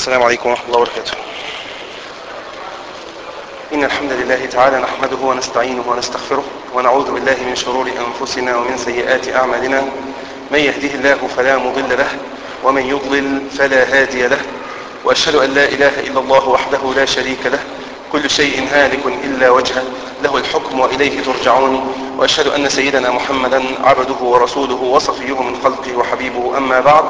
السلام عليكم ورحمة الله وبركاته إن الحمد لله تعالى نحمده ونستعينه ونستغفره ونعوذ بالله من شرور أنفسنا ومن سيئات أعمالنا من يهده الله فلا مضل له ومن يضلل فلا هادي له وأشهد أن لا إله إلا الله وحده لا شريك له كل شيء هالك إلا وجهه له الحكم وإليه ترجعون وأشهد أن سيدنا محمدا عبده ورسوله وصفيه من خلقه وحبيبه أما بعد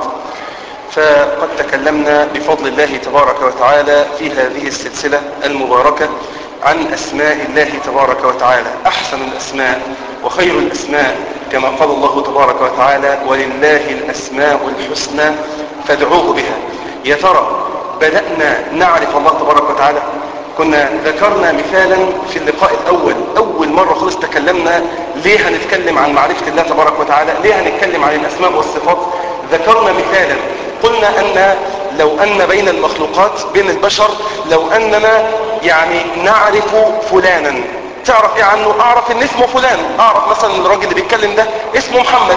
فقد تكلمنا بفضل الله تبارك وتعالى في هذه السلسلة المباركة عن أسماء الله تبارك وتعالى أحسن الأسماء وخير الأسماء كما قال الله تبارك وتعالى ولله الأسماء الحسنى فادعوه بها يا ترى بدأنا نعرف الله تبارك وتعالى كنا ذكرنا مثالا في اللقاء الأول أول مرة خلص تكلمنا ليه هنتكلم عن معرفة الله تبارك وتعالى ليه هنتكلم عن الأسماء والصفات ذكرنا مثالا قلنا أن لو أن بين المخلوقات بين البشر لو أننا يعني نعرف فلانا تعرف ايه عنه اعرف ان اسمه فلان اعرف مثلا الراجل اللي بيتكلم ده اسمه محمد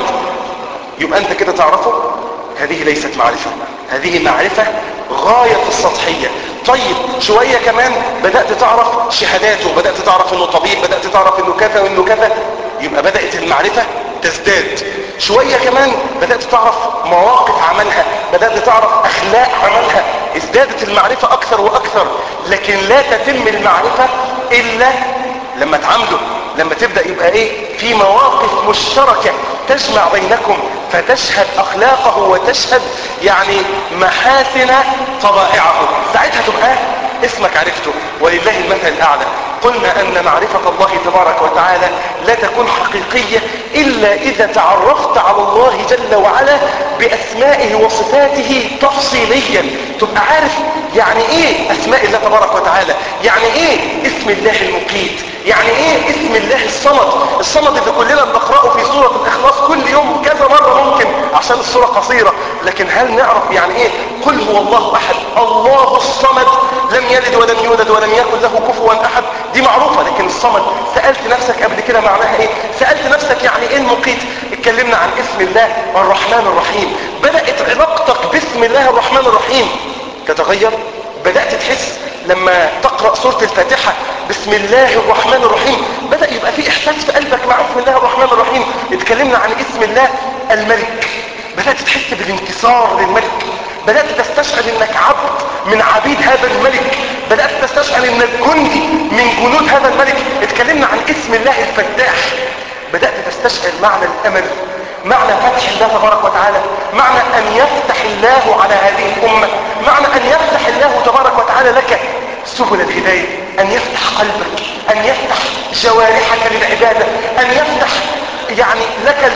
يبقى انت كده تعرفه هذه ليست معرفة هذه معرفة غاية السطحية طيب شوية كمان بدأت تعرف شهاداته بدأت تعرف انه طبيب بدأت تعرف انه كذا وانه كذا يبقى بدأت المعرفة تزداد شوية كمان بدأت تعرف مواقف عملها بدأت تعرف اخلاق عملها ازدادت المعرفة اكثر واكثر لكن لا تتم المعرفة الا لما تعامله لما تبدأ يبقى ايه في مواقف مشتركة تجمع بينكم فتشهد اخلاقه وتشهد يعني محاسن طبائعه ساعتها تبقى اسمك عرفته ولله المثل الاعلى قلنا ان معرفة الله تبارك وتعالى لا تكون حقيقية الا اذا تعرفت على الله جل وعلا باسمائه وصفاته تفصيليا تبقى عارف يعني ايه اسماء الله تبارك وتعالى يعني ايه اسم الله المقيت يعني ايه اسم الله الصمد الصمد اللي كلنا بنقرأه في سورة الاخلاص كل يوم كذا مرة ممكن عشان السورة قصيرة لكن هل نعرف يعني ايه قل هو الله احد الله الصمد لم يلد ولم يولد ولم يكن له كفوا احد دي معروفة لكن الصمد سألت نفسك قبل كده معناها ايه سألت نفسك يعني ايه المقيت اتكلمنا عن اسم الله الرحمن الرحيم بدأت علاقتك باسم الله الرحمن الرحيم تتغير بدأت تحس لما تقرأ سورة الفاتحة بسم الله الرحمن الرحيم بدأ يبقى في إحساس في قلبك مع اسم الله الرحمن الرحيم اتكلمنا عن اسم الله الملك بدأت تحس بالانكسار للملك بدأت تستشعر انك عبد من عبيد هذا الملك بدأت تستشعر انك جندي من جنود هذا الملك اتكلمنا عن اسم الله الفتاح بدأت تستشعر معنى الأمل معنى فتح الله تبارك وتعالى معنى أن يفتح الله على هذه الأمة معنى أن يفتح الله تبارك وتعالى لك سبل الهداية أن يفتح قلبك أن يفتح جوارحك للعبادة أن يفتح يعني لك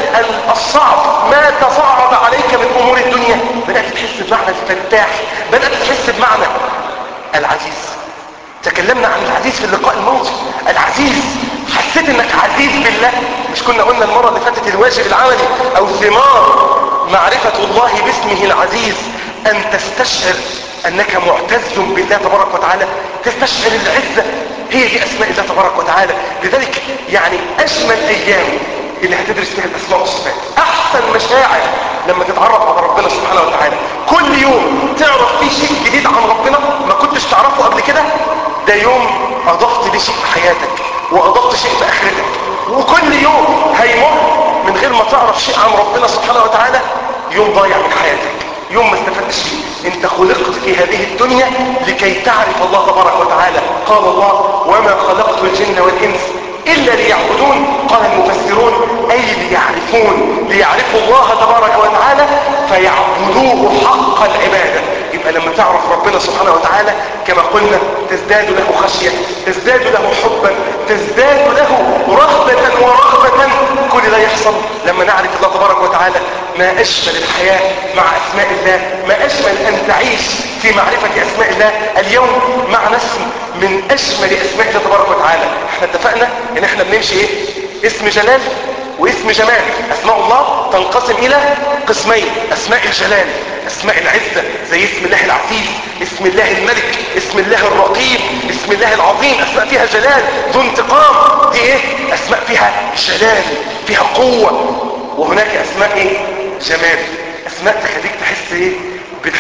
الصعب ما تصعب عليك من أمور الدنيا بدأت تحس بمعنى الفتاح بدأت تحس بمعنى العزيز تكلمنا عن العزيز في اللقاء الماضي العزيز حسيت انك عزيز بالله مش كنا قلنا المرة اللي فاتت الواجب العملي او ثمار معرفة الله باسمه العزيز ان تستشعر انك معتز بالله تبارك وتعالى تستشعر العزة هي دي اسماء الله تبارك وتعالى لذلك يعني اجمل ايام اللي هتدرس فيها الاسماء والصفات احسن مشاعر لما تتعرف على ربنا سبحانه وتعالى كل يوم تعرف فيه شيء جديد عن ربنا ما كنتش تعرفه قبل كده ده يوم اضفت بيه شيء في حياتك واضفت شيء في اخرتك وكل يوم هيمر من غير ما تعرف شيء عن ربنا سبحانه وتعالى يوم ضايع من حياتك يوم ما استفدتش فيه انت خلقت في هذه الدنيا لكي تعرف الله تبارك وتعالى قال الله وما خلقت الجن والانس إلا ليعبدون قال المفسرون أي ليعرفون ليعرفوا الله تبارك وتعالى فيعبدوه حق العبادة يبقى لما تعرف ربنا سبحانه وتعالى كما قلنا تزداد له خشية تزداد له حبا تزداد له رغبة ورغبة كل ده يحصل لما نعرف الله تبارك وتعالى ما أجمل الحياة مع أسماء الله ما أجمل أن تعيش في معرفة أسماء الله اليوم مع اسم من أجمل أسماء الله تبارك وتعالى احنا اتفقنا ان احنا بنمشي ايه اسم جلال واسم جمال اسماء الله تنقسم الى قسمين اسماء الجلال اسماء العزة زي اسم الله العزيز اسم الله الملك اسم الله الرقيب اسم الله العظيم اسماء فيها جلال ذو انتقام دي ايه اسماء فيها جلال فيها قوة وهناك اسماء ايه جمال اسماء تخليك تحس ايه بالحب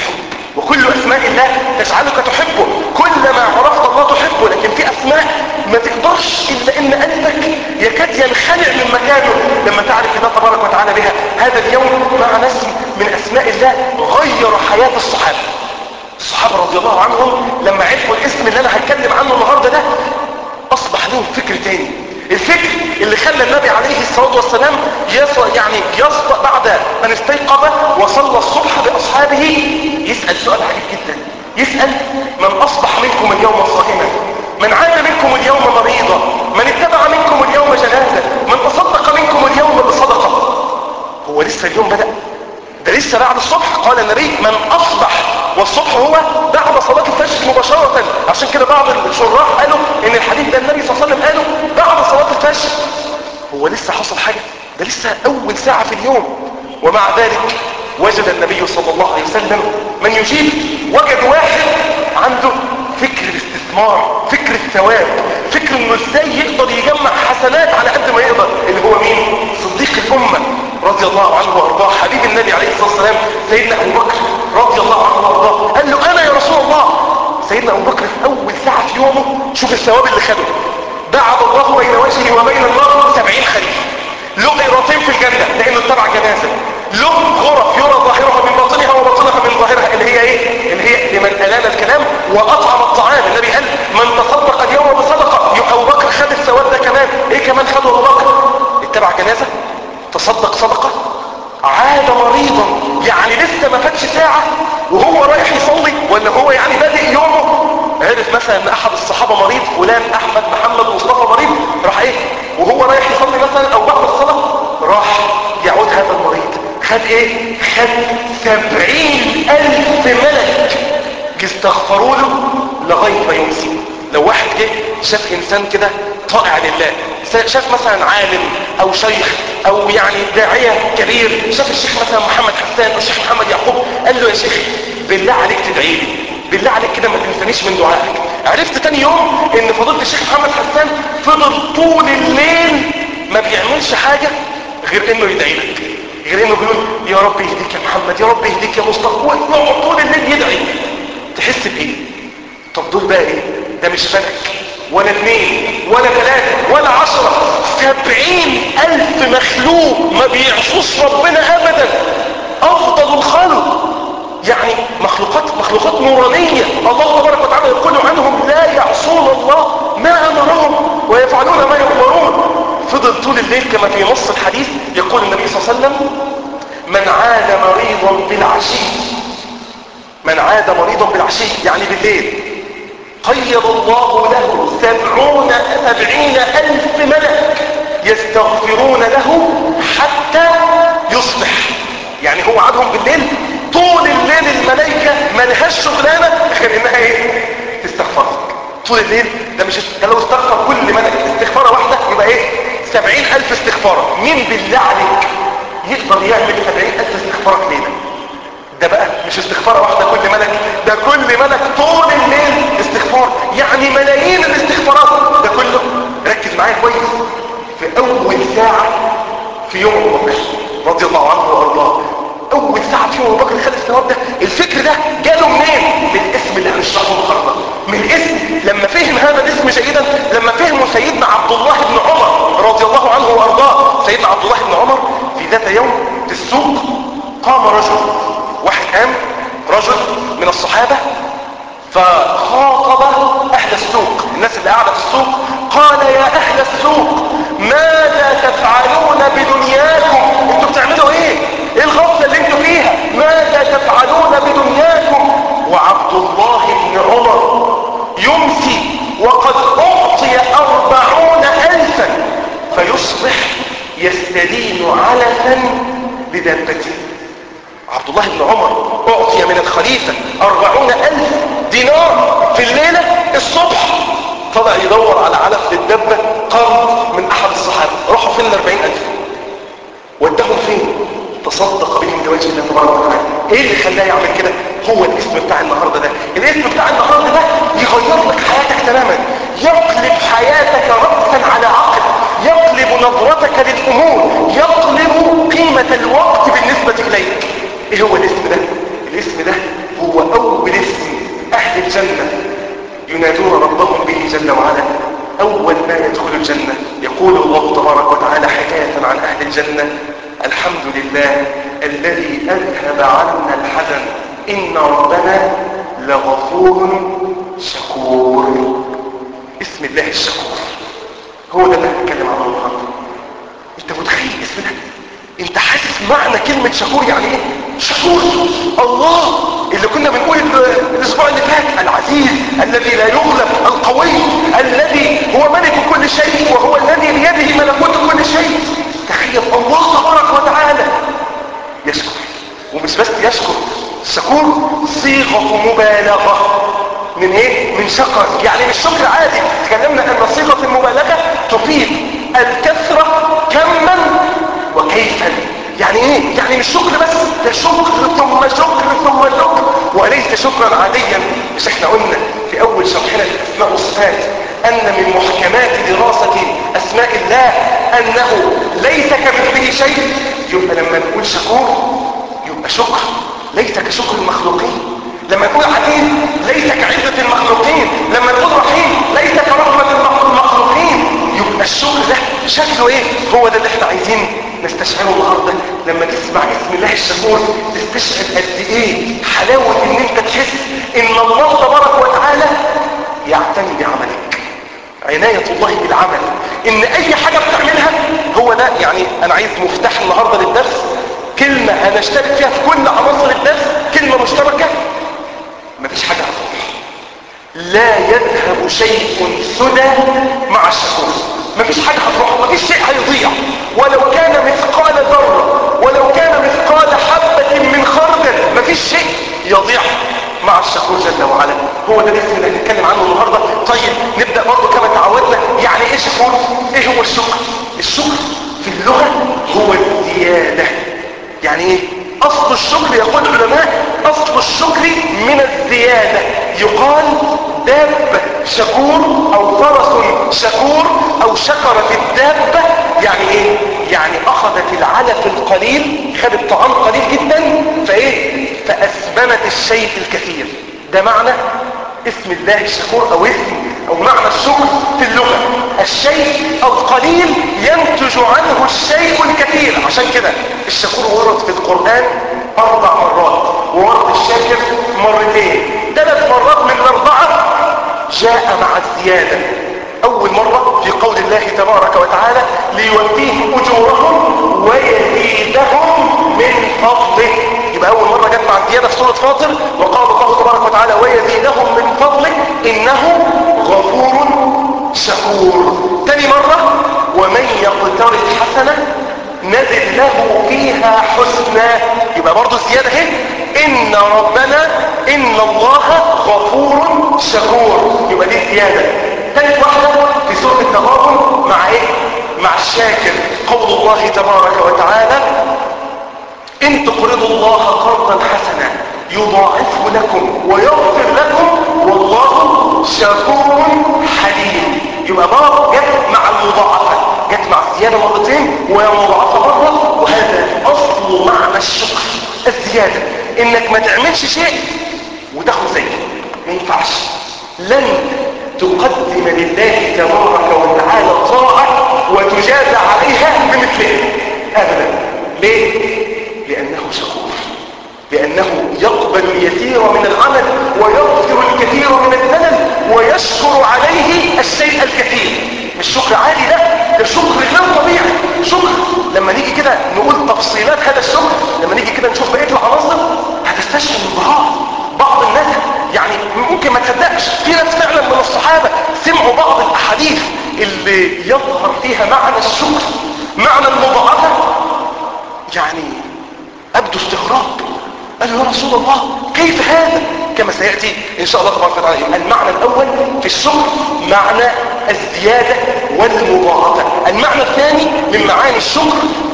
وكل اسماء الله تجعلك تحبه كلما عرفت الله تحبه لكن في اسماء ما تقدرش الا ان قلبك يكاد ينخلع من مكانه لما تعرف الله تبارك وتعالى بها هذا اليوم مع اسم من اسماء الله غير حياة الصحابة الصحابة رضي الله عنهم لما عرفوا الاسم اللي انا هتكلم عنه النهاردة ده اصبح لهم فكر تاني الفكر اللي خلى النبي عليه الصلاة والسلام يص... يعني يصبح بعد ان استيقظ وصلى الصبح باصحابه يسأل سؤال عجيب جدا يسأل من اصبح منكم اليوم صائما من عاد منكم اليوم مريضا من اتبع منكم اليوم جنازة من تصدق منكم اليوم بصدقة هو لسه اليوم بدأ ده لسه بعد الصبح قال النبي من اصبح والصبح هو بعد صلاة الفجر مباشرة عشان كده بعض الشراح قالوا ان الحديث ده النبي صلى الله عليه وسلم قاله بعد صلاة الفجر هو لسه حصل حاجة ده لسه اول ساعة في اليوم ومع ذلك وجد النبي صلى الله عليه وسلم من يجيب وجد واحد عنده فكر الاستثمار فكر الثواب فكر انه ازاي يقدر يجمع حسنات على قد ما يقدر اللي هو مين صديق الامه رضي الله عنه وارضاه حبيب النبي عليه الصلاه والسلام سيدنا ابو بكر رضي الله عنه وارضاه قال له انا يا رسول الله سيدنا ابو بكر في اول ساعه في يومه شوف الثواب اللي خده بعد الله بين وجهه وبين النار سبعين خليفه له قيرتين في الجنه لانه اتبع جنازه له غرف يرى ظاهرها من باطنها وباطنها من ظاهرها اللي هي ايه اللي هي لمن الان الكلام واطعم الطعام النبي قال من تصدق اليوم بصدقه يبقى ابو بكر خد الثواب ده كمان ايه كمان خده ابو بكر اتبع جنازه تصدق صدقه عاد مريضا يعني لسه ما فاتش ساعة وهو رايح يصلي ولا هو يعني بادئ يومه عرف مثلا ان احد الصحابة مريض فلان احمد محمد مصطفى مريض راح ايه وهو رايح يصلي مثلا او بعد الصلاة راح يعود هذا المريض خد ايه خد سبعين الف ملك يستغفروا له لغاية ما يمسي لو واحد جه شاف انسان كده طائع لله شاف مثلا عالم او شيخ او يعني داعية كبير شاف الشيخ مثلا محمد حسان او الشيخ محمد يعقوب قال له يا شيخ بالله عليك تدعي لي بالله عليك كده ما تنسانيش من دعائك عرفت تاني يوم ان فضيله الشيخ محمد حسان فضل طول الليل ما بيعملش حاجة غير انه يدعي لك غير انه بيقول يا رب يهديك يا محمد يا رب يهديك يا مصطفى ويقعد طول الليل يدعي تحس بايه طب دول بقى ايه ده مش ملك ولا اثنين ولا ثلاثة ولا عشرة سبعين الف مخلوق ما بيعصوش ربنا ابدا افضل الخلق يعني مخلوقات مخلوقات نورانية الله تبارك وتعالى يقول عنهم لا يعصون الله ما امرهم ويفعلون ما يؤمرون فضل طول الليل كما في نص الحديث يقول النبي صلى الله عليه وسلم من عاد مريضا بالعشي من عاد مريضا بالعشي يعني بالليل قيض الله له سبعون سبعين ألف ملك يستغفرون له حتى يصبح يعني هو عادهم بالليل طول الليل الملائكة ملهاش شغلانة غير انها ايه تستغفرك طول الليل ده مش ده لو استغفر كل ملك استغفارة واحدة يبقى ايه سبعين ألف استغفارة مين بالله عليك يقدر يعمل سبعين ألف استغفارة ليلة ده بقى مش استغفار واحدة كل ملك ده كل ملك طول الليل استغفار يعني ملايين الاستغفارات ده كله ركز معايا كويس في اول ساعة في يوم ابو بكر رضي الله عنه وارضاه اول ساعة في يوم ابو بكر خد الثواب ده الفكر ده جاله منين من الاسم اللي هنشرحه النهارده من الاسم لما فهم هذا الاسم جيدا لما فهمه سيدنا عبد الله بن عمر رضي الله عنه وارضاه سيدنا عبد الله بن عمر في ذات يوم في السوق قام رجل واحد قام رجل من الصحابة فخاطب اهل السوق الناس اللي قاعدة في السوق قال يا اهل السوق ماذا تفعلون بدنياكم انتوا بتعملوا ايه ايه الغفلة اللي انتوا فيها ماذا تفعلون بدنياكم وعبد الله بن عمر يمسي وقد اعطي اربعون الفا فيصبح يستدين علفا بدابته عبد الله بن عمر اعطي من الخليفة اربعون الف دينار في الليلة الصبح طلع يدور على علف للدبة قام من احد الصحابة راحوا فين الاربعين الف ودهم فين تصدق بهم لوجه الله تبارك وتعالى ايه اللي خلاه يعمل كده هو الاسم بتاع النهاردة ده الاسم بتاع النهاردة ده يغير لك حياتك تماما يقلب حياتك رأسا على عقل يقلب نظرتك للامور يقلب قيمة الوقت بالنسبة اليك ايه هو الاسم ده الاسم ده هو ينادون ربهم به جل وعلا أول ما يدخل الجنة يقول الله تبارك وتعالى حكاية عن أهل الجنة الحمد لله الذي أذهب عنا الحزن إن ربنا لغفور شكور اسم الله الشكور هو ده اللي هنتكلم عنه النهارده انت متخيل الاسم ده انت حاسس معنى كلمة شكور يعني ايه شكور الله اللي كنا بنقول الاسبوع اللي فات العزيز الذي لا يغلب القوي الذي هو ملك كل شيء وهو الذي بيده ملكوت كل شيء تخيل الله تبارك وتعالى يشكر ومش بس يشكر شكور صيغة مبالغة من ايه من شكر يعني مش شكر عادي تكلمنا ان صيغة المبالغة تفيد الكثرة كما وكيفا يعني ايه يعني مش شكر بس ده شكر ثم شكر ثم شكر وليس شكرا عاديا مش احنا قلنا في اول شرحنا الاسماء والصفات ان من محكمات دراسة اسماء الله انه ليس كمثله شيء يبقى لما نقول شكور يبقى شكر ليس كشكر المخلوقين لما نقول عديد ليس كعدة المخلوقين لما نقول رحيم ليس كرحمة المخلوقين يبقى الشكر ده شكله ايه هو ده اللي احنا عايزين نستشعره النهارده لما تسمع اسم الله الشكور تستشعر قد ايه حلاوة ان انت تحس ان الله تبارك وتعالى يعتني بعملك عناية الله بالعمل ان اي حاجة بتعملها هو ده يعني انا عايز مفتاح النهاردة للدرس كلمة هنشترك فيها في كل عناصر الدرس كلمة مشتركة مفيش حاجة هتروح لا يذهب شيء سدى مع الشكور مفيش حاجة هتروح مفيش شيء هيضيع ولو كان مثقال ذرة ولو كان مثقال حبة من خردل مفيش شيء يضيع مع الشكور جل وعلا هو ده الاسم اللي هنتكلم عنه النهاردة طيب نبدأ برضه كما تعودنا يعني ايه شكور ايه هو الشكر الشكر في اللغة هو الزيادة يعني ايه اصل الشكر يقول العلماء اصل الشكر من الزيادة يقال دابة شكور او فرس شكور او شكرت الدابة يعني ايه يعني اخذت العلف القليل خدت طعام قليل جدا فايه فاسبنت الشيء الكثير ده معنى اسم الله الشكور او اسم او معنى الشكر في اللغة الشيء القليل ينتج عنه الشيء الكثير عشان كده الشكور ورد في القرآن اربع مرات وورد الشاكر مرتين ثلاث مرات من الاربعة جاء مع الزيادة اول مرة في قول الله تبارك وتعالى ليوفيهم اجورهم ويزيدهم من فضله يبقى اول مرة جت مع الزيادة في سورة فاطر وقال الله تبارك وتعالى ويزيدهم من فضله انه غفور شكور تاني مرة ومن يقترف حسنة نزد له فيها حسنى يبقى برضو الزيادة اهي ان ربنا ان الله غفور شكور يبقى دي زيادة ثالث واحدة في سورة التغابن مع ايه مع الشاكر قول الله تبارك وتعالى ان تقرضوا الله قرضا حسنا يضاعفه لكم ويغفر لكم والله شكور حليم يبقى باب جت مع المضاعفة جت مع الزيادة مرتين وهي مضاعفة مرة وهذا اصل معنى الشكر الزيادة انك ما تعملش شيء وتاخد زيه ما ينفعش لن تقدم لله تبارك وتعالى طاعة وتجازى عليها بمثلها ابدا ليه لانه شكور لأنه يقبل اليسير من العمل ويغفر الكثير من الزلل ويشكر عليه الشيء الكثير مش شكر عادي لا ده شكر غير طبيعي شكر لما نيجي كده نقول تفصيلات هذا الشكر لما نيجي كده نشوف بقية العناصر هتستشعر انبهار بعض الناس يعني ممكن ما تصدقش في ناس فعلا من الصحابة سمعوا بعض الأحاديث اللي يظهر فيها معنى الشكر معنى المضاعفة يعني أبدو استغراب قالوا يا رسول الله كيف هذا كما سيأتي إن شاء الله تبارك وتعالى المعنى الأول في الشكر معنى الزيادة والمضاعفة المعنى الثاني من معاني الشكر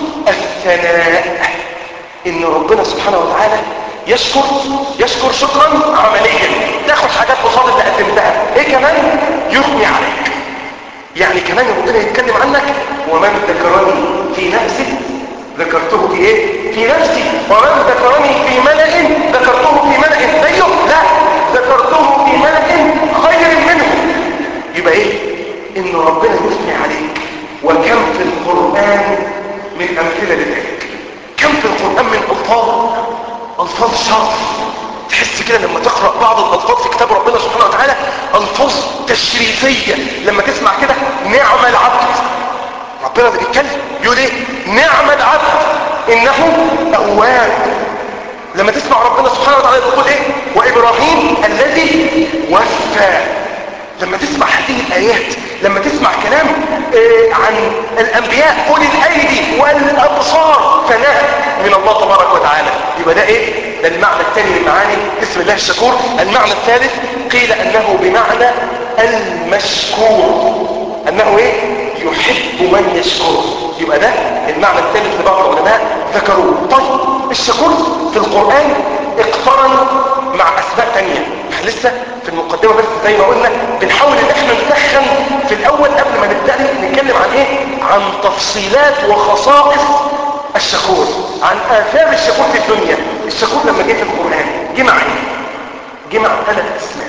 الثناء إن ربنا سبحانه وتعالى يشكر يشكر شكرا عمليا تاخد حاجات قصاد اللي قدمتها ايه كمان يثني عليك يعني كمان ربنا يتكلم عنك ومن ذكرني في نفسه ذكرته في ايه في نفسي ومن ذكرني في ملأ ذكرته في ملأ زيه لا ذكرته في ملأ خير الفاظ شرف تحس كده لما تقرأ بعض الألفاظ في كتاب ربنا سبحانه وتعالى ألفاظ تشريفية لما تسمع كده نعم العبد ربنا اللي بيتكلم يقول ايه نعم العبد إنه أواب لما تسمع ربنا سبحانه وتعالى يقول ايه وإبراهيم الذي وفى لما تسمع هذه الآيات لما تسمع كلام آه عن الأنبياء أولي الأيدي والأبصار فنهى من الله تبارك وتعالى يبقى ده إيه؟ ده المعنى الثاني من معاني اسم الله الشكور المعنى الثالث قيل أنه بمعنى المشكور أنه إيه؟ يحب من يشكره يبقى ده المعنى الثالث لبعض العلماء ذكروه طيب الشكور في القرآن اقترن مع أسماء تانية احنا لسه في المقدمة بس زي ما قلنا بنحاول ان احنا نسخن في الاول قبل ما نبدأ نتكلم عن ايه عن تفصيلات وخصائص الشكور عن آثار الشكور في الدنيا الشكور لما جه في القرآن جه مع ايه جه مع ثلاث اسماء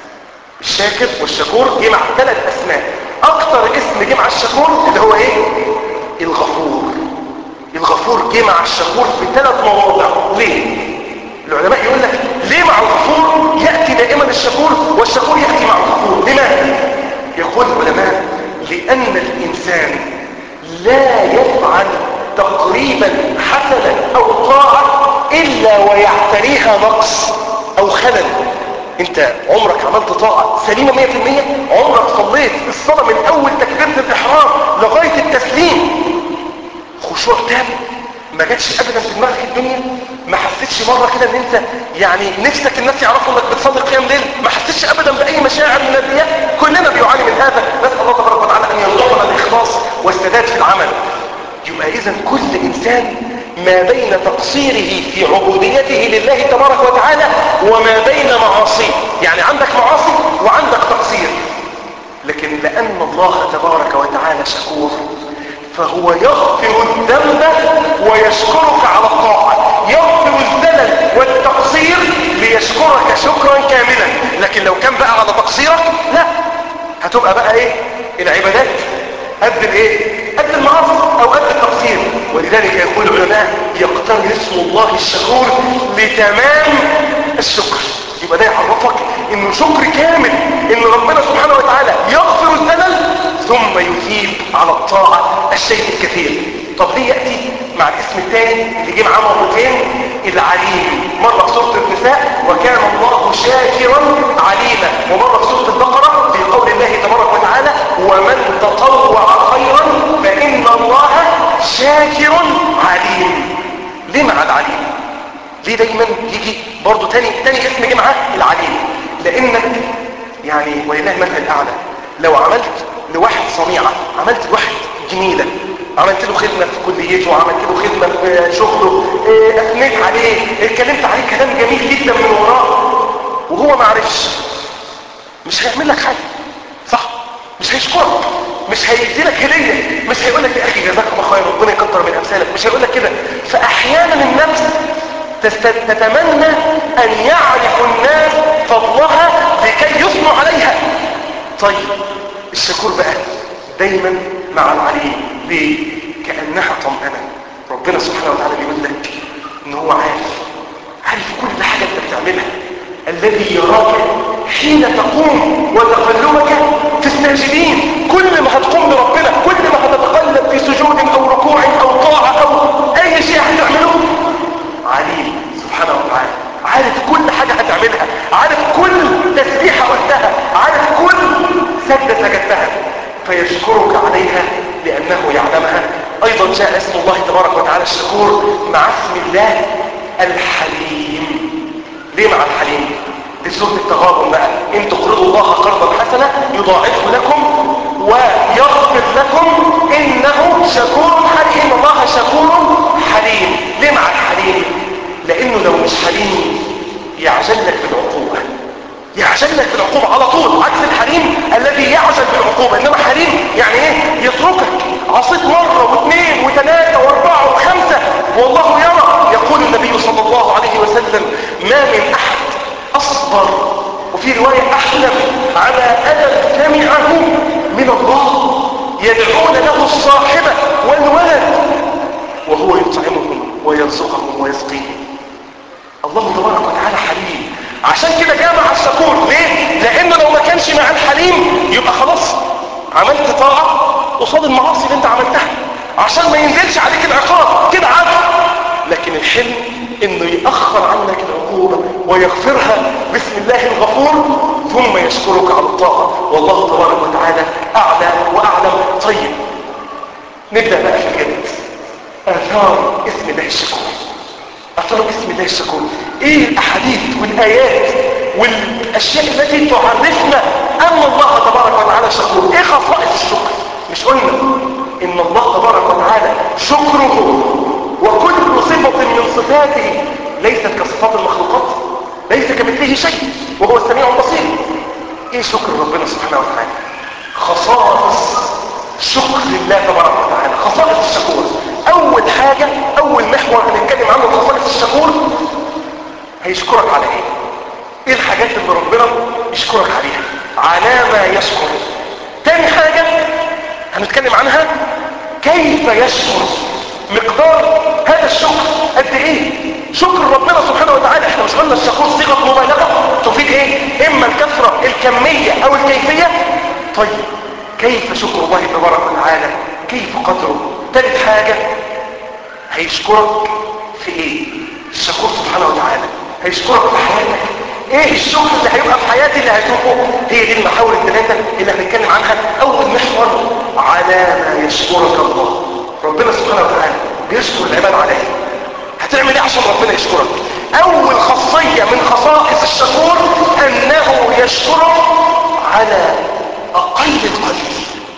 الشاكر والشكور جه مع ثلاث اسماء اكتر اسم جه مع الشكور اللي هو ايه الغفور الغفور جه مع الشكور في ثلاث مواضع ليه العلماء يقول لك ليه مع الغفور يأتي دائما الشكور والشكور يأتي مع الغفور لماذا يقول العلماء لأن الإنسان لا يفعل تقريبا حسنا أو طاعة إلا ويعتريها نقص أو خلل انت عمرك عملت طاعة سليمة 100% عمرك صليت الصلاة من اول تكبيرة الاحرام لغاية التسليم خشوع تام ما جاتش ابدا في دماغك الدنيا ما حسيتش مرة كده ان انت يعني نفسك الناس يعرفوا انك بتصلي قيام ليل ما حسيتش ابدا باي مشاعر من الرياء كلنا بيعاني من هذا نسال الله تبارك وتعالى ان يرزقنا الاخلاص والسداد في العمل يبقى اذا كل انسان ما بين تقصيره في عبوديته لله تبارك وتعالى وما بين معاصيه يعني عندك معاصي وعندك تقصير لكن لأن الله تبارك وتعالى شكور فهو يغفر الذنب ويشكرك على الطاعة يغفر الزلل والتقصير ليشكرك شكرا كاملا لكن لو كان بقى على تقصيرك لا هتبقى بقى ايه العبادات قد الايه قد المعاصي او قد التقصير ولذلك يقول العلماء يقترن اسم الله الشكور لتمام الشكر يبقى ده يعرفك انه شكر كامل ان ربنا سبحانه وتعالى يغفر الزلل ثم يثيب على الطاعة الشيء الكثير طب ليه يأتي مع الاسم الثاني اللي جه معاه مرتين العليم مرة في سورة النساء وكان الله شاكرا عليما ومرة في سورة البقرة في قول الله تبارك وتعالى ومن تطوع خيرا فإن الله شاكر عليم ليه مع العليم ليه دايما يجي برضو تاني تاني اسم جه معاه العليم لانك يعني ولله المثل الاعلى لو عملت لواحد صنيعه عملت لواحد جميله عملت له خدمه في كليته وعملت له خدمه في شغله إيه، اثنيت عليه اتكلمت عليه كلام جميل جدا من وراه وهو ما عرفش مش هيعمل لك حاجه صح مش هيشكرك مش هيدي لك هديه مش هيقول لك يا اخي جزاك الله خير ربنا يكتر من امثالك مش هيقول لك كده فاحيانا النفس تست- تتمنى ان يعرف الناس فضلها لكي يثنوا عليها طيب الشكور بقى دايما مع العليم ليه كانها طمأنه ربنا سبحانه وتعالى بيقول لك ان هو عارف عارف كل حاجه انت بتعملها الذي يراك حين تقوم وتقلبك في الساجدين كل ما هتقوم لربنا كل ما هتتقلب في سجود او ركوع او طاعه او اي شيء هتعمله عليم سبحانه وتعالى عارف كل حاجة هتعملها عارف كل تسبيحة قلتها عارف كل سجدة سجدتها فيشكرك عليها لأنه يعلمها أيضا جاء اسم الله تبارك وتعالى الشكور مع اسم الله الحليم ليه مع الحليم دي سورة التغابن بقى إن تقرضوا الله قرضا حسنا يضاعفه لكم ويغفر لكم إنه شكور حليم إن الله شكور حليم ليه مع الحليم لأنه لو مش حليم يعجل لك بالعقوبة يعجل لك بالعقوبة على طول عكس الحليم الذي يعجل بالعقوبة إنما حليم يعني إيه يتركك عصيت مرة واثنين وثلاثة واربعة وخمسة والله يرى يقول النبي صلى الله عليه وسلم ما من أحد أصبر وفي رواية أحلم على أذى سمعه من الله يدعون له الصاحبة والولد وهو يطعمهم ويرزقهم ويسقيهم الله تبارك وتعالى حليم عشان كده جاء مع الشكور ليه لانه لو ما كانش مع الحليم يبقى خلاص عملت طاعة قصاد المعاصي اللي انت عملتها عشان ما ينزلش عليك العقاب كده عدل لكن الحلم انه يأخر عنك العقوبة ويغفرها بسم الله الغفور ثم يشكرك على الطاعة والله تبارك وتعالى اعلى واعلم طيب نبدأ بقى في الجد اثار اسم الله الشكور اثار اسم الله الشكور ايه الاحاديث والايات والاشياء التي تعرفنا ان الله تبارك وتعالى شكور ايه خصائص الشكر مش قلنا ان الله تبارك وتعالى شكره وكل صفة من صفاته ليست كصفات المخلوقات ليس كمثله شيء وهو السميع البصير ايه شكر ربنا سبحانه وتعالى خصائص شكر الله تبارك وتعالى خصائص الشكور اول حاجة اول محور هنتكلم عنه خصائص الشكور هيشكرك على ايه ايه الحاجات اللي ربنا يشكرك عليها على ما يشكر تاني حاجة هنتكلم عنها كيف يشكر مقدار هذا الشكر قد ايه شكر ربنا سبحانه وتعالى احنا مش قلنا الشكور صيغه مبالغه تفيد ايه اما الكثره الكميه او الكيفيه طيب كيف شكر الله تبارك وتعالى كيف قدره ثالث حاجه هيشكرك في ايه الشكور سبحانه وتعالى هيشكرك في حياتك ايه الشكر اللي هيبقى في حياتي اللي هتشوفه هي دي المحاور الثلاثه اللي هنتكلم عنها اول محور على ما يشكرك الله ربنا سبحانه وتعالى بيشكر العباد عليه هتعمل ايه عشان ربنا يشكرك اول خاصية من خصائص الشكور انه يشكرك على اقل القليل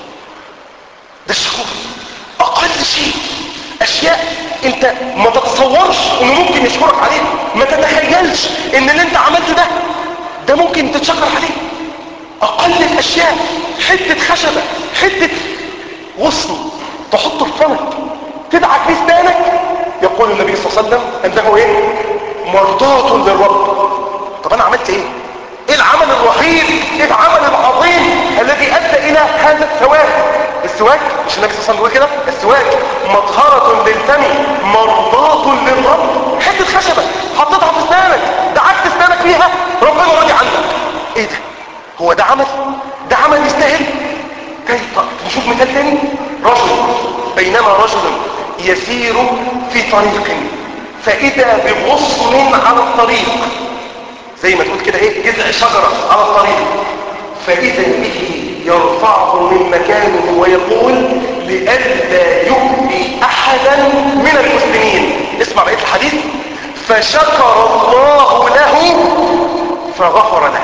ده الشكور اقل شيء اشياء انت ما تتصورش انه ممكن يشكرك عليه ما تتخيلش ان اللي انت عملته ده ده ممكن تتشكر عليه اقل الاشياء حتة خشبة حتة غصن تحطه في فمك تدعك في اسنانك يقول النبي صلى الله عليه وسلم انه ايه مرضاة للرب طب انا عملت ايه ايه العمل الرهيب ايه العمل العظيم الذي ادى الى هذا الثواب السواك مش النبي صلى الله عليه وسلم بيقول كده السواك مطهرة للفم مرضاة للرب حتة خشبة حطيتها في اسنانك دعكت اسنانك فيها ربنا راضي عنك ايه ده هو ده عمل ده عمل يستاهل كيف نشوف مثال تاني رجل بينما رجل يسير في طريق فإذا بغصن على الطريق زي ما تقول كده ايه جذع شجرة على الطريق فإذا به يرفعه من مكانه ويقول لئلا يؤذي أحدا من المسلمين اسمع بقية الحديث فشكر الله له فغفر له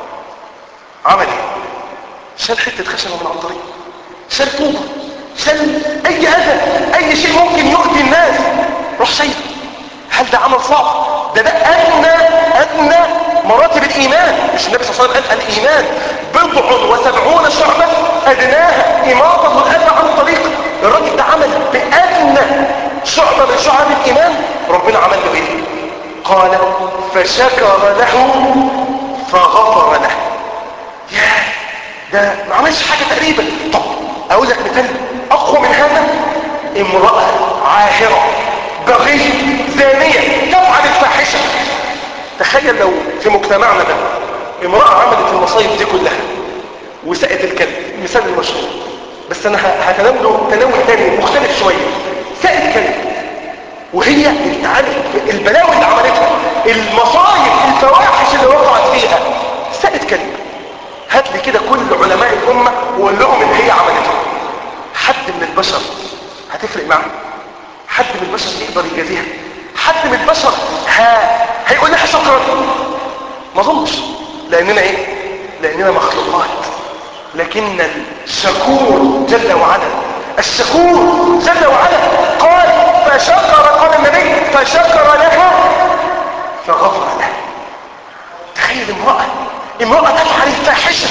عمل ايه شال حتة خشبة من على الطريق شال طوبة شال اي اذى اي شيء ممكن يؤذي الناس روح شايل هل ده عمل صعب ده ده ادنى ادنى مراتب الايمان مش النبي صلى الله عليه وسلم قال الايمان بضع وسبعون شعبة ادناها اماطة الاذى عن الطريق الراجل ده عمل بادنى شعبة من شعب الايمان ربنا عمل له ايه قال فشكر له فغفر له ياه ده ما عملش حاجة تقريبا طب اقول لك مثال اقوى من هذا امرأة عاهرة بغي زانية تفعل الفاحشة تخيل لو في مجتمعنا ده امرأة عملت المصايب دي كلها وسقت الكلب مثال المشهور بس انا هتناوله تناول تاني مختلف شوية سقت كلب وهي انت عارف البلاوي اللي عملتها المصايب الفواحش اللي وقعت فيها سقت كلب هات لي كده كل علماء الأمة وقول لهم اللي هي عملته حد من البشر هتفرق معه حد من البشر يقدر يجازيها حد من البشر ها هيقول لها شكرا ما اظنش لاننا ايه لاننا مخلوقات لكن الشكور جل وعلا الشكور جل وعلا قال فشكر قال النبي فشكر لها فغفر لها تخيل امرأة امرأة تفعل الفاحشة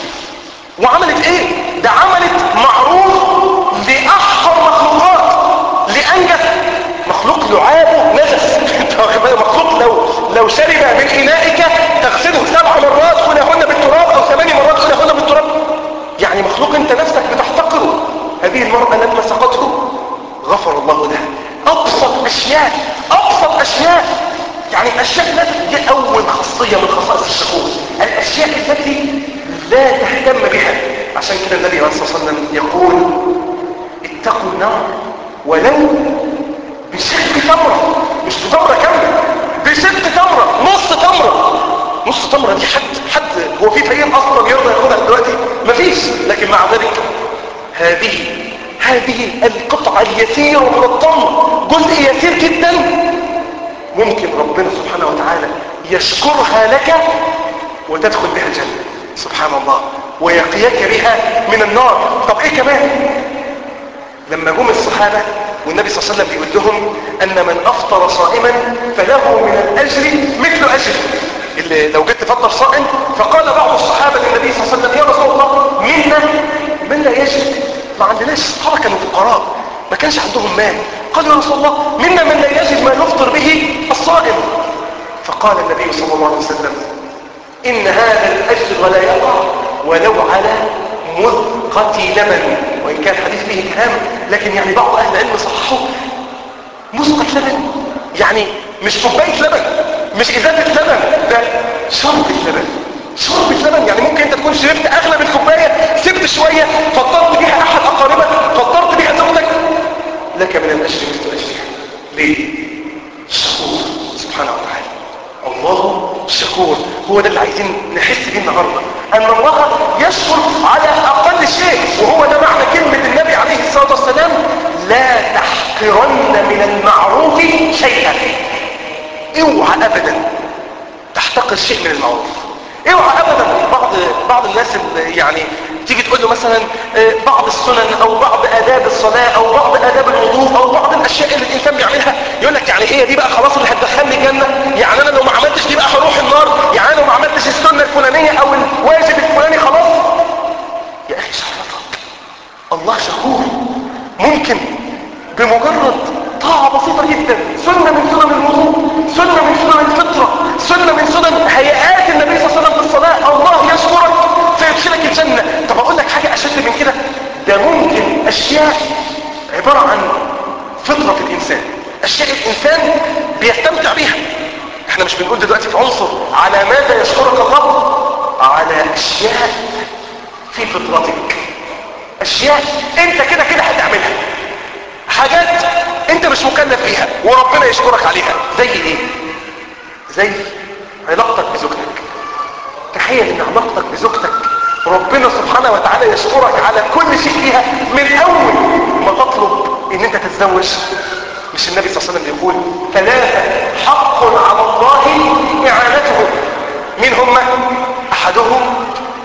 وعملت ايه ده عملت معروف لأحقر مخلوقات لأنجس مخلوق لعابه نجس مخلوق لو لو شرب من إنائك تغسله سبع مرات كلهن بالتراب أو ثمان مرات كلهن بالتراب يعني مخلوق انت نفسك بتحتقره هذه المرأة لما سقطه غفر الله لها أبسط أشياء أبسط أشياء يعني اشياء لا دي اول خاصيه من خصائص الشكور الاشياء التي لا تهتم بها عشان كده النبي عليه الصلاه والسلام يقول اتقوا النار ولو بشق تمره مش بتمره كامله بشق تمره نص تمره نص تمره دي حد حد هو في فقير اصلا يرضى ياخدها دلوقتي مفيش لكن مع ذلك هذه هذه القطعه اليسيره من التمر جزء يسير جدا ممكن ربنا سبحانه وتعالى يشكرها لك وتدخل بها الجنة سبحان الله ويقيك بها من النار طب ايه كمان لما جم الصحابة والنبي صلى الله عليه وسلم بيقول لهم ان من افطر صائما فله من الاجر مثل اجر اللي لو جيت تفطر صائم فقال بعض الصحابة للنبي صلى الله عليه وسلم يا رسول الله منا من لا يجد ما عندناش الصحابة كانوا فقراء ما كانش عندهم مال قال يا رسول الله منا من لا يجد ما يفطر به الصائم فقال النبي صلى الله عليه وسلم إن هذا الأجر لا يقع ولو على مذقة لبن وإن كان حديث فيه كلام لكن يعني بعض أهل العلم صححوه مذقة لبن يعني مش كوباية لبن مش إزازة لبن ده شربة لبن شربة لبن يعني ممكن انت تكون شربت اغلب الكوباية سبت شوية فطرت بيها احد اقاربك فطرت بيها زوجتك لك من الاجر مثل اجرها ليه شكور سبحانه وتعالى الله شكور هو ده اللي عايزين نحس بيه النهارده ان الله يشكر على اقل شيء وهو ده معنى كلمه النبي عليه الصلاه والسلام لا تحقرن من المعروف شيئا اوعى ابدا تحتقر شيء من المعروف اوعى ابدا بعض بعض الناس اللي يعني تيجي تقول له مثلا بعض السنن او بعض اداب الصلاه او بعض اداب الوضوء او بعض الاشياء اللي الانسان بيعملها يقول لك يعني هي دي بقى خلاص اللي هتدخلني الجنه يعني انا لو ما عملتش دي بقى هروح النار يعني انا لو ما عملتش السنه الفلانيه او الواجب الفلاني خلاص يا اخي شرطك الله شكور ممكن بمجرد طاعة بسيطة جدا سنة من سنن الوضوء سنة من سنن الفطرة سنة من سنن هيئات النبي صلى الله عليه وسلم في الصلاة الله يشكرك فيدخلك الجنة طب اقول لك حاجة اشد من كده ده ممكن اشياء عبارة عن فطرة في الانسان اشياء الانسان بيستمتع بيها احنا مش بنقول دلوقتي في عنصر على ماذا يشكرك الله على اشياء في فطرتك اشياء انت كده كده هتعملها حاجات انت مش مكلف بيها وربنا يشكرك عليها زي ايه زي علاقتك بزوجتك تخيل ان علاقتك بزوجتك ربنا سبحانه وتعالى يشكرك على كل شيء فيها من اول ما تطلب ان انت تتزوج مش النبي صلى الله عليه وسلم يقول ثلاثة حق على الله اعانتهم مين هم احدهم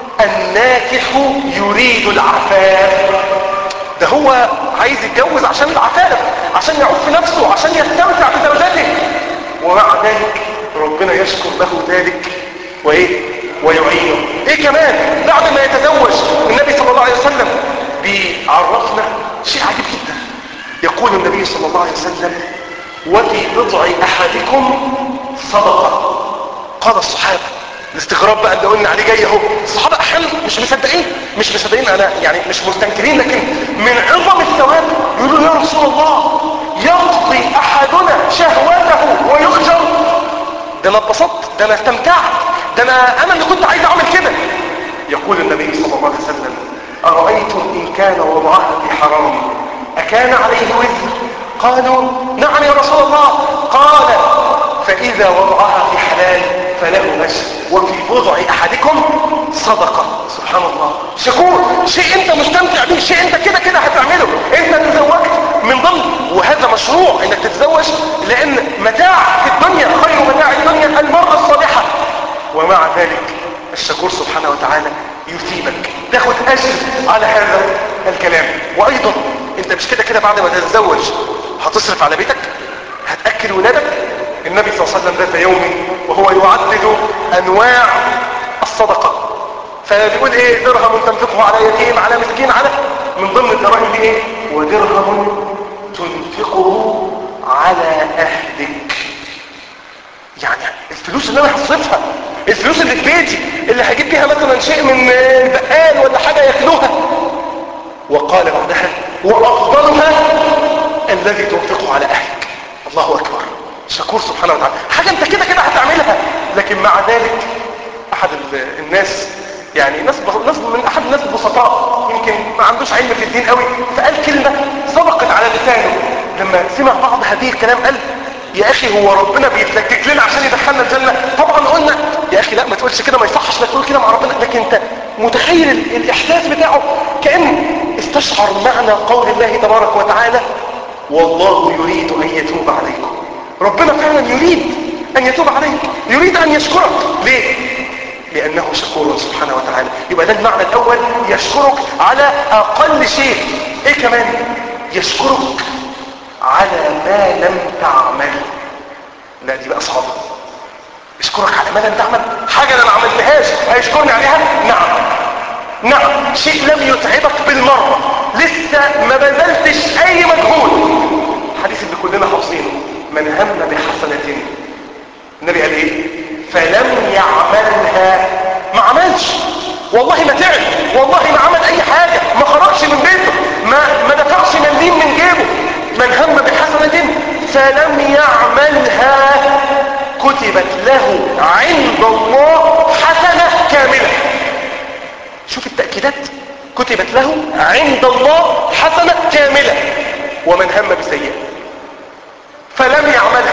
الناكح يريد العفاف ده هو عايز يتجوز عشان العفاف عشان يعف نفسه عشان يستمتع بزوجته ومع ذلك ربنا يشكر له ذلك وايه ويعينه ايه كمان بعد ما يتزوج النبي صلى الله عليه وسلم بيعرفنا شيء عجيب جدا يقول النبي صلى الله عليه وسلم وفي بضع احدكم صدقه قال الصحابه الاستغراب بقى اللي قلنا عليه جاي اهو الصحابه احيانا مش مصدقين مش مصدقين انا يعني مش مستنكرين لكن من عظم الثواب يقولوا يا رسول الله يقضي احدنا شهوته ويؤجر ده انا اتبسطت ده انا استمتعت ده انا انا اللي كنت عايز اعمل كده يقول النبي صلى الله عليه وسلم ارايتم ان كان وضعها في حرام اكان عليه وزر قالوا نعم يا رسول الله قال فاذا وضعها في حلال فله أجر وفي بضع أحدكم صدقة سبحان الله شكور شيء أنت مستمتع به شيء أنت كده كده هتعمله أنت تزوجت من ضمن وهذا مشروع أنك تتزوج لأن متاع في الدنيا خير متاع الدنيا المرأة الصالحة ومع ذلك الشكور سبحانه وتعالى يثيبك تاخد أجر على هذا الكلام وأيضا أنت مش كده كده بعد ما تتزوج هتصرف على بيتك هتأكل ولادك النبي صلى الله عليه وسلم ذات يوم وهو يعدد انواع الصدقة فبيقول ايه درهم تنفقه على يتيم على مسكين على من ضمن الدراهم دي ايه ودرهم تنفقه على اهلك يعني الفلوس اللي انا هصرفها الفلوس اللي في بيتي اللي هجيب بيها مثلا شيء من البقال ولا حاجة ياكلوها وقال بعدها وافضلها الذي تنفقه على اهلك الله اكبر شكور سبحانه وتعالى حاجة انت كده كده هتعملها لكن مع ذلك احد ال- الناس يعني ناس ب- ناس من احد الناس البسطاء يمكن ما عندوش علم في الدين قوي فقال كلمة سبقت على لسانه لما سمع بعض هذه الكلام قال يا اخي هو ربنا بيتلكك لنا عشان يدخلنا الجنة طبعا قلنا يا اخي لا ما تقولش كده ما يصحش لا تقول كده مع ربنا لكن انت متخيل ال- الاحساس بتاعه كأن استشعر معنى قول الله تبارك وتعالى والله يريد ان يتوب عليكم ربنا فعلا يريد ان يتوب عليك يريد ان يشكرك ليه لانه شكور سبحانه وتعالى يبقى ده المعنى الاول يشكرك على اقل شيء ايه كمان يشكرك على ما لم تعمل لا دي بقى صعبه يشكرك على ما لم تعمل حاجه انا ما عملتهاش هيشكرني عليها نعم نعم شيء لم يتعبك بالمره لسه ما بذلتش اي مجهود الحديث اللي كلنا حافظينه من هم بحسنه النبي قال ايه فلم يعملها ما عملش والله ما تعب والله ما عمل اي حاجة ما خرجش من بيته ما, ما دفعش مليم من جيبه من هم بحسنة فلم يعملها كتبت له عند الله حسنة كاملة شوف التأكيدات كتبت له عند الله حسنة كاملة ومن هم بسيئة فلم يعملها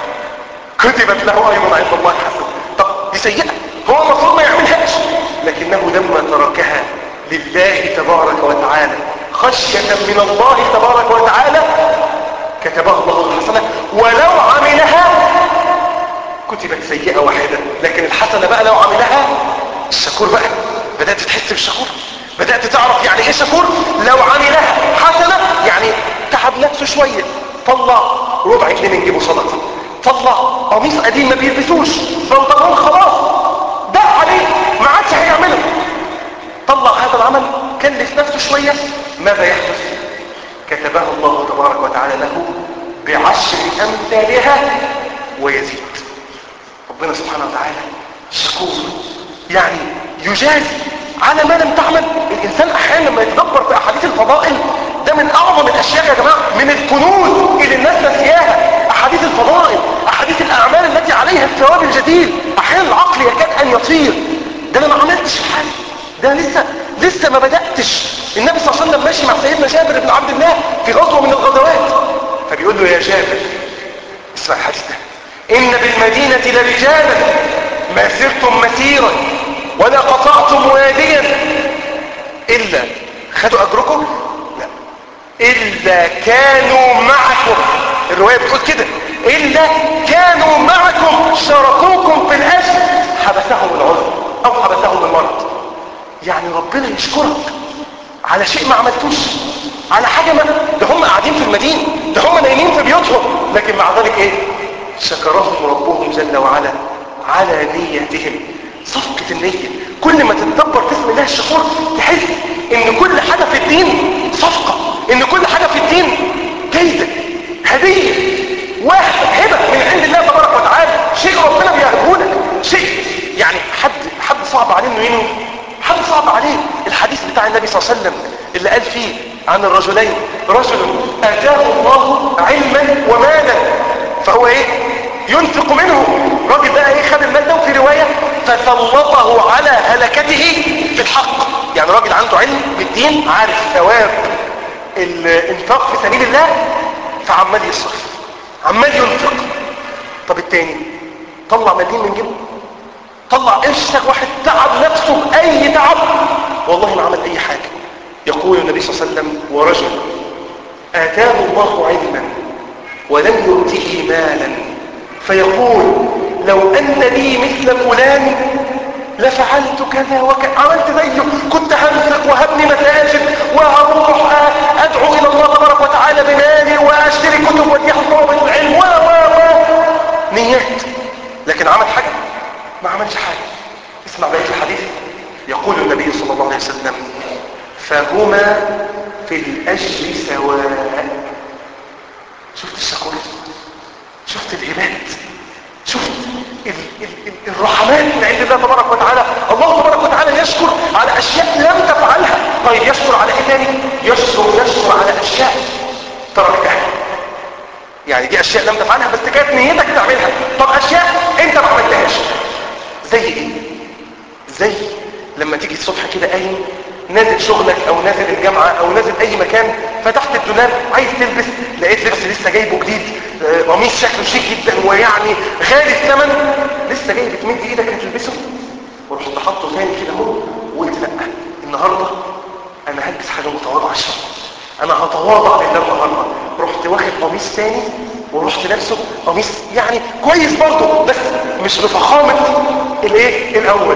كتبت له ايضا عند الله حسنه طب دي سيئه هو المفروض ما يعملهاش لكنه لما تركها لله تبارك وتعالى خشيه من الله تبارك وتعالى كتبها الله حسنه ولو عملها كتبت سيئه واحده لكن الحسنه بقى لو عملها الشكور بقى بدات تحس بالشكور بدات تعرف يعني ايه شكور لو عملها حسنه يعني تعب نفسه شويه طلع ربع جنيه من جيبه صدقه طلع قميص قديم ما بيلبسوش بنطلون خلاص ده عليه ما عادش هيعمله طلع هذا العمل كلف نفسه شويه ماذا يحدث كتبها الله تبارك وتعالى له بعشر امثالها ويزيد ربنا سبحانه وتعالى شكور يعني يجازي على ما لم تعمل الانسان احيانا لما يتدبر في احاديث الفضائل ده من اعظم الاشياء يا جماعه من الكنوز اللي الناس ناسياها احاديث الفضائل احاديث الاعمال التي عليها الثواب الجديد احيانا العقل يكاد ان يطير ده انا ما عملتش حاجه ده لسه لسه ما بداتش النبي صلى الله عليه وسلم ماشي مع سيدنا جابر بن عبد الله في غزوه من الغزوات فبيقول له يا جابر اسمع الحديث ده إن بالمدينة لرجالا ما سرتم مسيرا ولا قطعتم واديا إلا خدوا أجركم لا إلا كانوا معكم الرواية بتقول كده إلا كانوا معكم شاركوكم في الأجر حبسهم العذر أو حبسهم المرض يعني ربنا يشكرك على شيء ما عملتوش على حاجة ما ده هم قاعدين في المدينة ده هم نايمين في بيوتهم لكن مع ذلك ايه شكرهم ربهم جل وعلا على نيتهم صفقة النية كل ما تتدبر في اسم الله الشكور تحس ان كل حاجة في الدين صفقة ان كل حاجة في الدين جايزة هدية واحد هبة من عند الله تبارك وتعالى شيء ربنا بيهبه لك شيء يعني حد حد صعب عليه انه ينوي حد صعب عليه الحديث بتاع النبي صلى الله عليه وسلم اللي قال فيه عن الرجلين رجل اتاه الله علما ومالا فهو ايه ينفق منه راجل بقى ايه خد المال ده وفي رواية فسلطه على هلكته في الحق يعني راجل عنده علم بالدين عارف ثواب الانفاق في سبيل الله فعمال يصرف عمال ينفق طب التاني طلع مليم من جيبه طلع قرش واحد تعب نفسه بأي تعب والله ما عمل أي حاجة يقول النبي صلى الله عليه وسلم ورجل آتاه الله علما ولم يؤته مالا فيقول لو أن لي مثل فلان لفعلت كذا وكذا عملت زيه كنت هنفق وهبني مساجد وهروح أدعو إلى الله تبارك وتعالى بمالي وأشتري كتب واديها طلبة العلم و و و نيات لكن عمل حاجة ما عملش حاجة اسمع بقية الحديث يقول النبي صلى الله عليه وسلم فهما في الأجر سواء شفت الشكور شفت الهبات شفت ال ال ال الرحمات من عند الله تبارك وتعالى الله تبارك وتعالى يشكر على أشياء لم تفعلها طيب يشكر على ايه تاني يشكر يشكر على أشياء تركتها يعني دي اشياء لم تفعلها بس كانت نيتك تعملها طب اشياء انت ما عملتهاش زي ايه زي لما تيجي الصبح كده قايم نازل شغلك او نازل الجامعة او نازل اي مكان فتحت الدولاب عايز تلبس لقيت لبس لسه جايبه جديد آه، قميص شكله شيك جدا ويعني غالي الثمن لسه جاي بتمد ايدك هتلبسه ورحت حاطه تاني كده اهو وقلت لا النهارده انا هلبس حاجه متواضعه شويه انا هتواضع لله النهارده رحت واخد قميص تاني ورحت لابسه قميص يعني كويس برضه بس مش بفخامه الايه الاول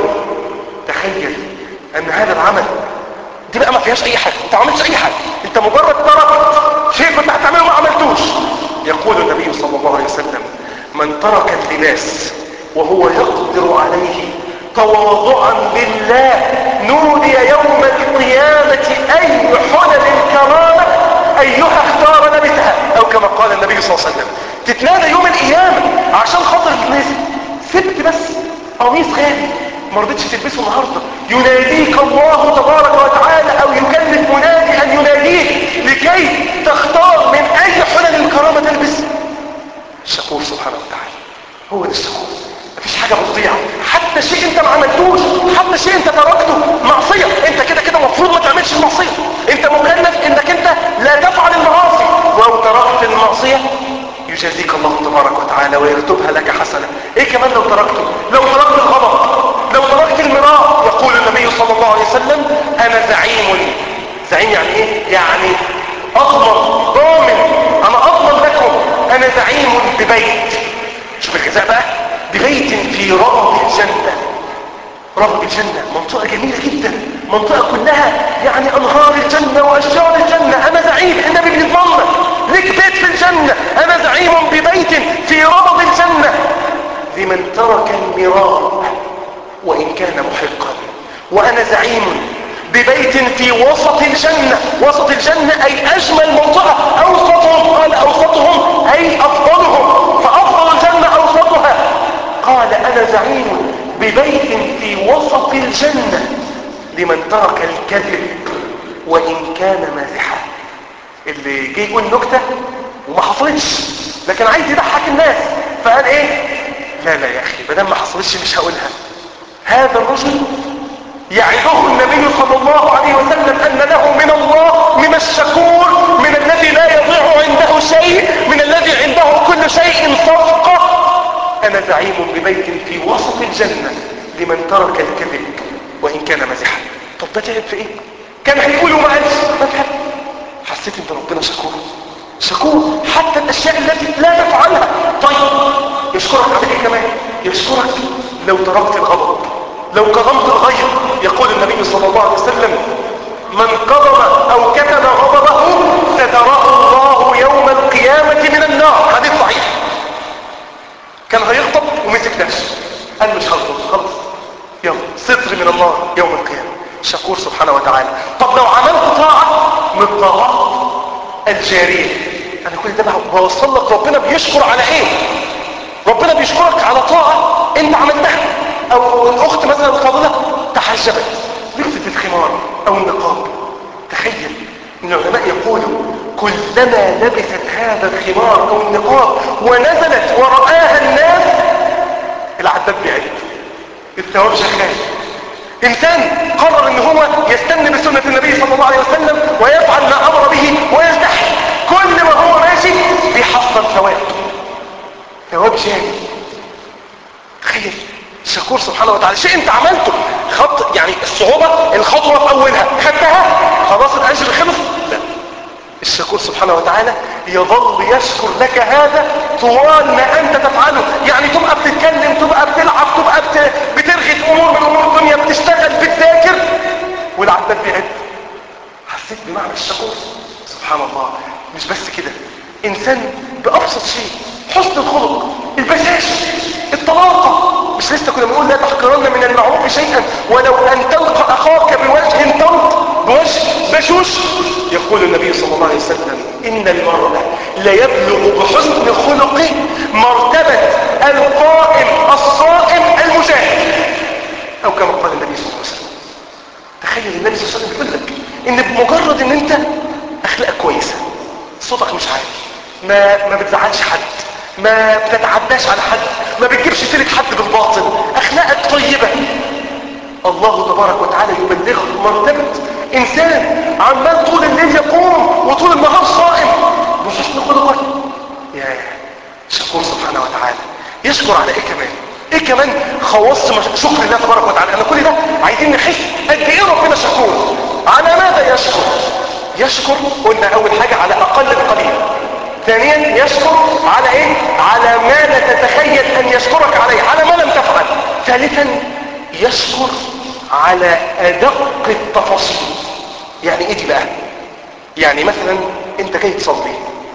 تخيل ان هذا العمل دي بقى ما فيهاش اي حاجه انت ما عملتش اي حاجه انت مجرد تركت شيء كنت هتعمله ما عملتوش يقول النبي صلى الله عليه وسلم من ترك اللباس وهو يقدر عليه تواضعا لله نودي يوم القيامة أي حلل الكرامة أيها اختار لبسها أو كما قال النبي صلى الله عليه وسلم تتنادى يوم القيامة عشان خاطر الناس سبت بس قميص غالي ما رضيتش تلبسه النهارده يناديك الله تبارك وتعالى او يكلف منادي ان يناديك لكي تختار من اي حلل الكرامه تلبس الشكور سبحانه وتعالى هو ده الشكور مفيش حاجه بتضيع حتى شيء انت ما عملتوش حتى شيء انت تركته معصيه انت كده كده المفروض ما تعملش المعصيه انت مكلف انك انت لا تفعل المعاصي ولو تركت المعصيه يجازيك الله تبارك وتعالى ويكتبها لك حسنة ايه كمان لو تركته لو تركت الغضب لو تركت المراء يقول النبي صلى الله عليه وسلم انا زعيم زعيم يعني ايه يعني اضمن ضامن انا اضمن لكم انا زعيم ببيت شوف الجزاء بقى ببيت في رغب الجنة رغب الجنة منطقة جميلة جدا منطقة كلها يعني انهار الجنة واشجار الجنة انا زعيم النبي بيضمن لك بيت في الجنة انا زعيم ببيت في ربض الجنة لمن ترك المراء وان كان محقا وانا زعيم ببيت في وسط الجنة وسط الجنة اي اجمل منطقة اوسطهم قال اوسطهم اي افضلهم فافضل الجنة اوسطها قال انا زعيم ببيت في وسط الجنة لمن ترك الكذب وان كان مازحا اللي جه يقول نكتة وما حصلتش لكن عايز يضحك الناس فقال ايه لا لا يا اخي بدل ما حصلتش مش هقولها هذا الرجل يعده النبي صلى الله عليه وسلم ان له من الله من الشكور من الذي لا يضيع عنده شيء من الذي عنده كل شيء صفقة انا زعيم ببيت في وسط الجنة لمن ترك الكذب وان كان مزحا طب ده تعب في ايه كان هيقول وما قالش ما تعب حسيت ان ربنا شكور شكور حتى الاشياء التي لا يفعلها طيب يشكرك على ايه كمان يشكرك لو تركت الغضب لو كظمت الغيظ يقول النبي صلى الله عليه وسلم من كظم او كتم غضبه ستراه الله يوم القيامة من النار حديث صحيح كان هيغضب ومسك نفسه قال مش هغضب خلاص يلا ستر من الله يوم القيامة شكور سبحانه وتعالى طب لو عملت طاعة من الطاعات الجارية انا كل ده بوصل لك ربنا بيشكر على ايه ربنا بيشكرك على طاعة انت عملتها او الاخت مثلا الفاضلة تحجبت لبست الخمار او النقاب تخيل ان العلماء يقولوا كلما لبست هذا الخمار او النقاب ونزلت ورآها الناس العداد بيعد الثواب شغال انسان قرر ان هو يستنى بسنة النبي صلى الله عليه وسلم ويفعل ما امر به ويستحي كل ما هو ماشي بيحصل ثواب ثواب جاري تخيل الشكور سبحانه وتعالى شيء انت عملته خط يعني الصعوبة الخطوة في اولها خدتها خلاص الاجر خلص لا الشكور سبحانه وتعالى يظل يشكر لك هذا طوال ما انت تفعله يعني تبقى بتتكلم تبقى بتلعب تبقى بت... بترغي في امور من امور الدنيا بتشتغل بتذاكر والعداد بيعد حسيت بمعنى الشكور سبحان الله مش بس كده انسان بابسط شيء حسن الخلق البشاشة الطلاقة مش لسه كنا بنقول لا تحقرن من المعروف شيئا ولو ان تلقى اخاك بوجه طلق بوجه بشوش يقول النبي صلى الله عليه وسلم ان المرء ليبلغ بحسن خلقه مرتبة القائم الصائم المجاهد او كما قال النبي صلى الله عليه وسلم تخيل النبي صلى الله عليه وسلم يقول لك ان بمجرد ان انت اخلاقك كويسة صوتك مش عالي ما ما بتزعلش حد ما بتتعداش على حد ما بتجيبش سيرة حد بالباطل اخلاقك طيبة الله تبارك وتعالى يبلغ مرتبة انسان عمال طول الليل يقوم وطول النهار صائم بحسن خلقه يا شكور سبحانه وتعالى يشكر على ايه كمان ايه كمان خواص مش- شكر الله تبارك وتعالى انا كل ده عايزين نحس قد ايه ربنا شكور على ماذا يشكر يشكر قلنا اول حاجة على اقل القليل ثانيا يشكر على ايه على ما لا تتخيل ان يشكرك عليه على ما لم تفعل ثالثا يشكر على ادق التفاصيل يعني ايه دي بقى يعني مثلا انت جاي تصلي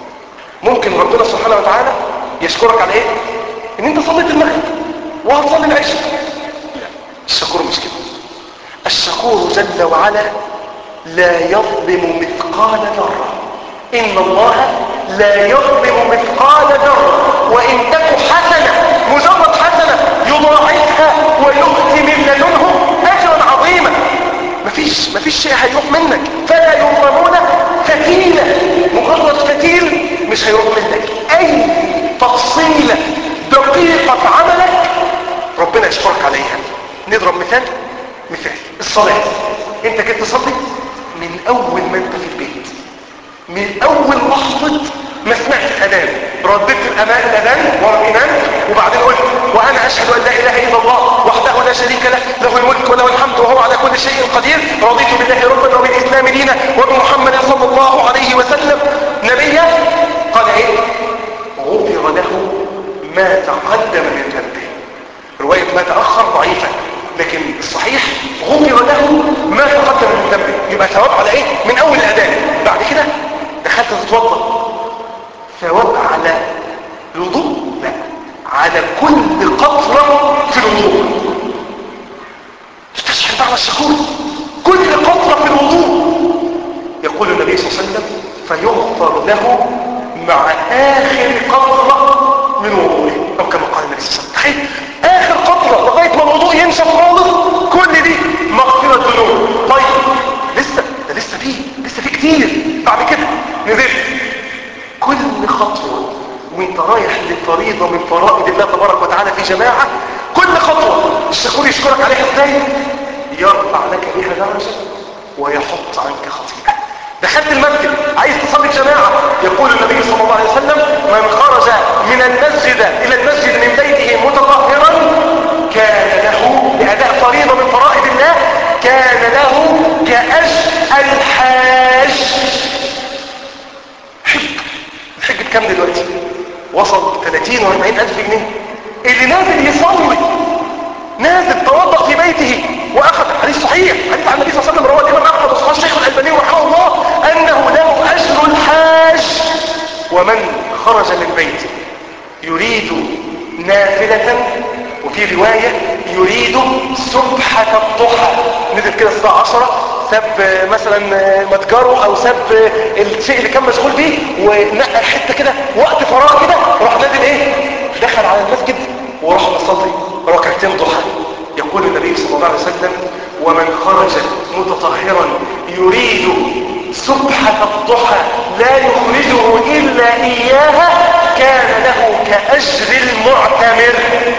ممكن ربنا سبحانه وتعالى يشكرك على ايه ان انت صليت المغرب وهتصلي العشاء لا الشكور مش كده الشكور جل وعلا لا يظلم مثقال ذرة إن الله لا يظلم مثقال ذرة وإن تك حسنة مجرد حسنة يضاعفها ويؤتي من لدنه أجرا عظيما مفيش مفيش شيء هيروح منك فلا يظلمون فتيلة مجرد فتيل مش هيروح منك أي تفصيلة دقيقة في عملك ربنا يشكرك عليها نضرب مثال مثال الصلاة انت جيت تصلي من اول ما انت في البيت من اول لحظة ما سمعت الاذان رددت الامان الاذان ورا الامام وبعدين قلت وانا اشهد ان لا اله الا الله وحده لا شريك له له الملك وله الحمد وهو على كل شيء قدير رضيت بالله ربا وبالاسلام دينا وبمحمد صلى الله عليه وسلم نبيا قال ايه غفر له ما تقدم من ذنبه رواية ما تأخر ضعيفة لكن الصحيح غفر له ما تقدم من ذنبه يبقى ثواب على ايه من اول الاذان بعد كده دخلت تتوضا ثواب على الوضوء لا على كل قطرة في الوضوء استشعر معنى الشكور كل قطرة في الوضوء يقول النبي صلى الله عليه وسلم فيغفر له مع آخر قطرة من وضوءه أو كما قال النبي صلى الله عليه وسلم تخيل آخر قطرة لغاية ما الوضوء ينشف خالص كل دي مغفرة ذنوب طيب لسه ده لسه فيه لسه فيه كتير بعد كده نزلت كل خطوة وانت رايح لفريضة من فرائض الله تبارك وتعالى في جماعة كل خطوة الشكور يشكرك عليها ازاي يرفع لك بها درجة ويحط عنك خطيئة دخلت المسجد عايز تصلي جماعة يقول النبي صلى الله عليه وسلم من خرج من المسجد إلى المسجد من بيته متطهرا كان له لأداء فريضة من فرائض الله كان له كأجر الحاج حج الحج بكام دلوقتي وصل 30 و40 ألف جنيه اللي نازل يصلي نازل توضأ في بيته واخذ حديث صحيح حديث عن النبي صلى الله عليه وسلم رواه الامام احمد وصححه الشيخ الالباني رحمه الله انه له اجر الحاج ومن خرج من بيته يريد نافلة وفي رواية يريد سبحة الضحى نزل كده الساعة 10 ساب مثلا متجره او ساب الشيء اللي كان مشغول بيه ونقل حتة كده وقت فراغ كده راح نازل ايه دخل على المسجد وراح مصلي ركعتين ضحى يقول النبي صلى الله عليه وسلم ومن خرج متطهرا يريد سبحة الضحى لا يخرجه إلا إياها كان له كأجر المعتمر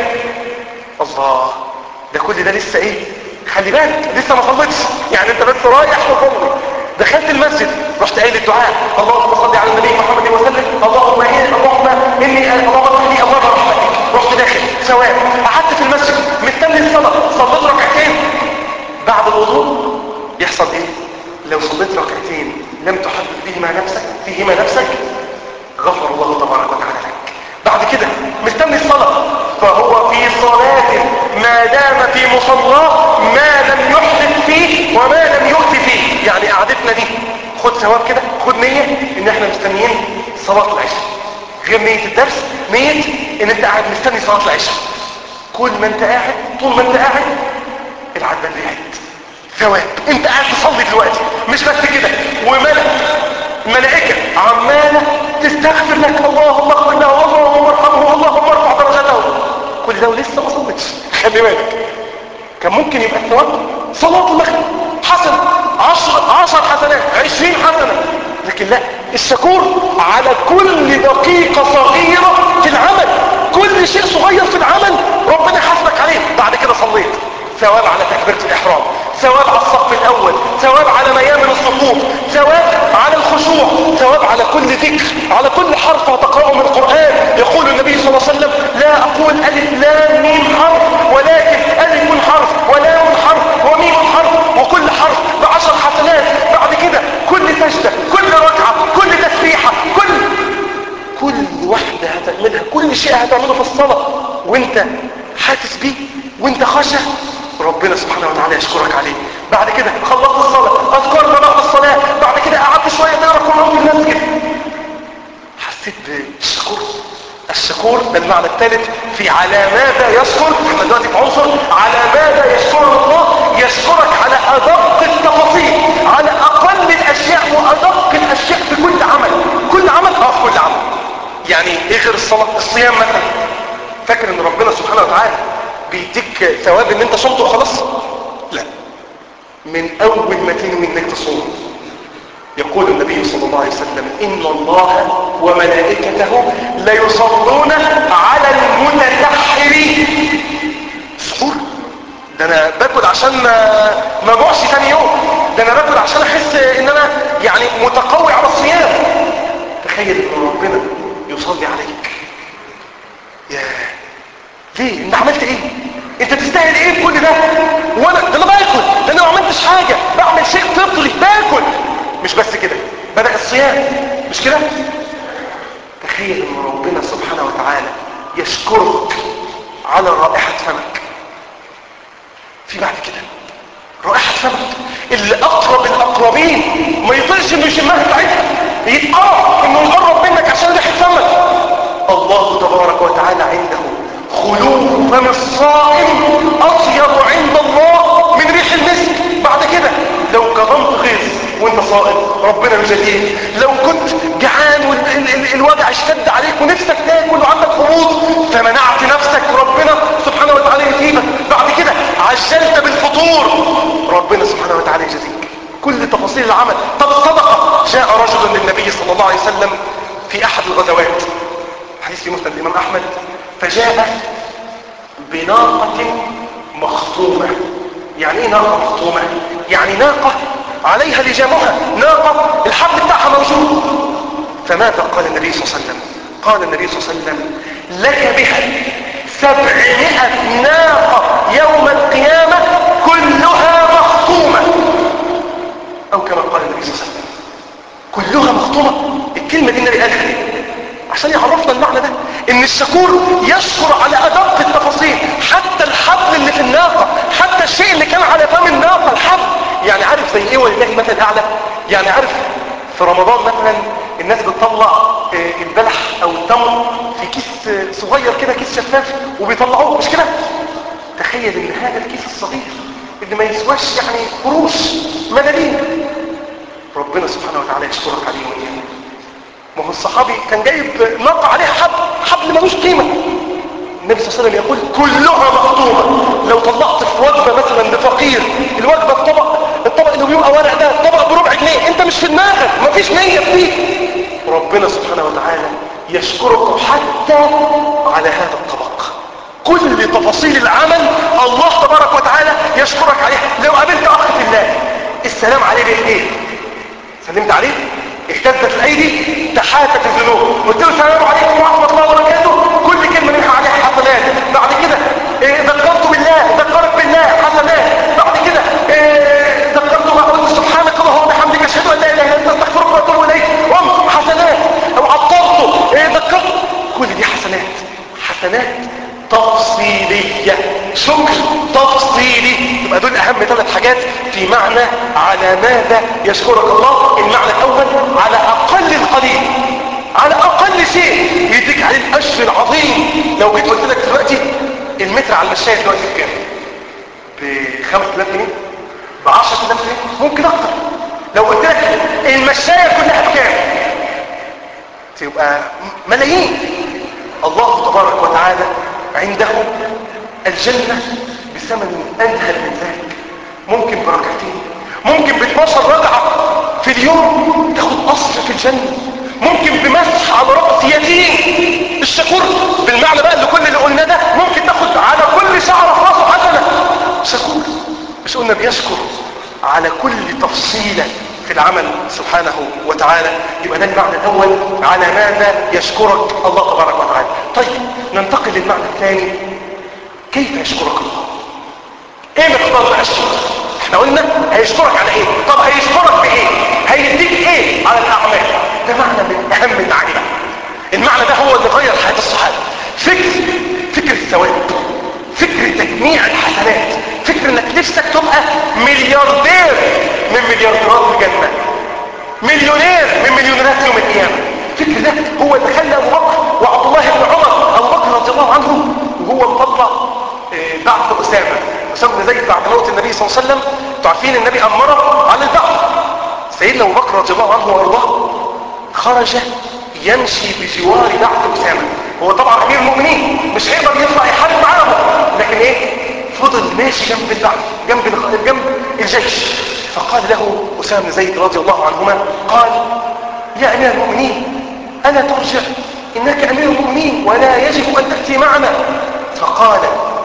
الله ده كل ده لسه ايه خلي بالك لسه ما صليتش يعني انت بس رايح تصلي دخلت المسجد رحت قايل الدعاء اللهم صل على النبي محمد وسلم اللهم إيه اللهم اني اللهم اغفر لي ابواب رحمتك رحت داخل ثواب قعدت في المسجد مستني الصلاه صليت ركعتين بعد الوضوء يحصل ايه لو صليت ركعتين لم تحدث بهما نفسك فيهما نفسك غفر الله تبارك وتعالى لك بعد كده مستني الصلاة فهو في صلاة ما دام في مصلاه ما لم يحدث فيه وما لم يؤت فيه يعني قعدتنا دي خد ثواب كده خد نية ان احنا مستنيين صلاة العشاء غير نية الدرس نية ان انت قاعد مستني صلاة العشاء كل ما انت قاعد طول ما انت قاعد العدل بيعد ثواب انت قاعد تصلي دلوقتي مش بس كده وملك ملائكة عمالة تستغفر لك اللهم اغفر له اللهم ارحمه اللهم ارفع درجته كل ده ولسه ما صليتش خلي بالك كان ممكن يبقى الثواب صلاة المغرب حسنة عشر عشر حسنات عشرين حسنة لكن لا الشكور على كل دقيقة صغيرة في العمل كل شيء صغير في العمل ربنا يحاسبك عليه بعد كده صليت ثواب على تكبيرة الإحرام ثواب على الصف الأول ثواب على ميامن الصفوف ثواب على الخشوع ثواب على كل ذكر على كل حرف هتقرأه من القرآن يقول النبي صلى الله عليه وسلم لا أقول ألف لام ميم حرف ولكن ألف حرف ولام حرف وميم حرف وكل حرف بعشر حسنات بعد كده كل سجدة كل ركعة كل تسبيحة كل كل واحدة هتعملها كل شيء هتعمله في الصلاة وانت حاسس بيه وانت خاشع ربنا سبحانه وتعالى يشكرك عليه بعد كده خلصت الصلاة اذكار ما بعد الصلاة بعد كده قعدت شوية تقرا قرآن في المسجد حسيت بالشكور الشكور ده المعنى الثالث في على ماذا يشكر احنا دلوقتي في عنصر على ماذا يشكر الله يشكرك على ادق التفاصيل على اقل الاشياء وادق الاشياء في كل عمل كل عمل اه في كل عمل يعني ايه غير الصلاة الصيام مثلا فاكر ان ربنا سبحانه وتعالى بيديك ثواب ان انت صمت وخلاص لا من اول ما تنوي انك تصوم يقول النبي صلى الله عليه وسلم ان الله وملائكته ليصلون على المتسحرين سحور ده انا باكل عشان ما ما اجوعش ثاني يوم ده انا باكل عشان احس ان انا يعني متقوي على الصيام تخيل ان ربنا يصلي عليك يا ليه انت عملت ايه انت تستاهل ايه كل ده وانا ده انا باكل ده انا ما عملتش حاجه بعمل شيء فطري باكل مش بس كده بدا الصيام مش كده تخيل ان ربنا سبحانه وتعالى يشكرك على رائحه فمك في بعد كده رائحه فمك اللي اقرب الاقربين ما يطيقش انه يشمها بتاعتها يتقرب انه يقرب منك عشان ريحه فمك الله تبارك وتعالى عنده خلوه فم الصائم اطيب عند الله من ريح المسك بعد كده لو كظمت غيظ وانت صائم ربنا يجزيك لو كنت جعان والوجع اشتد عليك ونفسك تاكل وعندك حموض فمنعت نفسك ربنا سبحانه وتعالى يجيبك بعد كده عجلت بالفطور ربنا سبحانه وتعالى يجزيك كل تفاصيل العمل طب الصدقه جاء رجل للنبي صلى الله عليه وسلم في احد الغزوات حديث في مسند الامام احمد فجاء بناقة مخطومة يعني ايه ناقة مخطومة يعني ناقة عليها لجامها ناقة الحبل بتاعها موجود فماذا قال النبي صلى الله عليه وسلم قال النبي صلى الله عليه وسلم لك بها سبعمائة ناقة يوم القيامة كلها مخطومة او كما قال النبي صلى الله عليه وسلم كلها مخطومة الكلمة دي النبي قالها ليه عشان يعرفنا المعنى ده ان الشكور يشكر على ادق التفاصيل حتى الحبل اللي في الناقة حتى الشيء اللي كان على فم الناقة الحبل يعني عارف زي ايه ولله المثل الاعلى يعني عارف في رمضان مثلا الناس بتطلع البلح او التمر في كيس صغير كده كيس شفاف وبيطلعوه مش كده تخيل ان هذا الكيس الصغير اللي ما يسواش يعني قروش ملالين ربنا سبحانه وتعالى يشكرك عليه واياه ما هو الصحابي كان جايب ناقة عليها حبل حبل ملوش قيمة النبي صلى الله عليه وسلم يقول كلها مخطومة لو طلعت في وجبة مثلا لفقير الوجبة الطبق الطبق اللي بيبقى ورق ده الطبق بربع جنيه انت مش في دماغك مفيش نية فيك ربنا سبحانه وتعالى يشكرك حتى على هذا الطبق كل تفاصيل العمل الله تبارك وتعالى يشكرك عليها لو قابلت اخ في الله السلام عليه بايه سلمت عليه اهتزت الايدي تحاتت الذنوب قلت له السلام عليكم ورحمه الله وبركاته كل كلمه منها عليها حسنات بعد كده إيه ذكرت بالله ذكرت بالله حسنات بعد كده إيه ذكرت ما قلت سبحانك اللهم وبحمدك اشهد ان لا اله الا انت استغفرك واتوب اليك وام حسنات او عطرته إيه ذكرت كل دي حسنات حسنات تفصيلية شكر تفصيلي يبقى دول اهم ثلاث حاجات في معنى على ماذا يشكرك الله المعنى الاول على اقل القليل على اقل شيء يديك عليه الاجر العظيم لو جيت قلت لك دلوقتي المتر على المشاية دلوقتي بكام ب 5000 جنيه ب 10000 جنيه ممكن اكتر لو قلت لك المشاية كلها بكام تبقى ملايين الله تبارك وتعالى عنده الجنة بثمن أنهل من ذلك ممكن بركعتين ممكن ب 12 ركعة في اليوم تاخد قصر في الجنة ممكن بمسح على رأس يتيم الشكور بالمعنى بقى اللي كل اللي قلنا ده ممكن تاخد على كل شعر في راسه حسنة شكور مش قلنا بيشكر على كل تفصيلة في العمل سبحانه وتعالى يبقى ده المعنى الأول على ماذا يشكرك الله تبارك وتعالى طيب ننتقل للمعنى الثاني كيف يشكرك الله ايه مقدار بقى الشكر احنا قلنا هيشكرك على ايه طب هيشكرك بايه هيديك ايه على الاعمال ده معنى من اهم المعاني بقى المعنى ده هو اللي غير حياة الصحابة فكر فكر الثواب فكر تجميع الحسنات فكر انك نفسك تبقى ملياردير من مليارديرات الجنة مليونير من مليونيرات يوم القيامة الفكر ده هو اللي خلى ابو بكر وعبد الله بن عمر ابو بكر رضي الله عنه وهو مطلع آه، بعث اسامه اسامه بن زيد بعد موت النبي صلى الله عليه وسلم انتوا عارفين النبي امره على البعث سيدنا ابو بكر رضي الله عنه وارضاه خرج يمشي بجوار بعث اسامه هو طبعا امير المؤمنين مش هيقدر يطلع يحارب معاهم لكن ايه فضل ماشي جنب البعث جنب الخ- جنب الجيش فقال له اسامه بن زيد رضي الله عنهما قال يا امير المؤمنين الا ترجع انك امير المؤمنين ولا يجب ان تاتي معنا فقال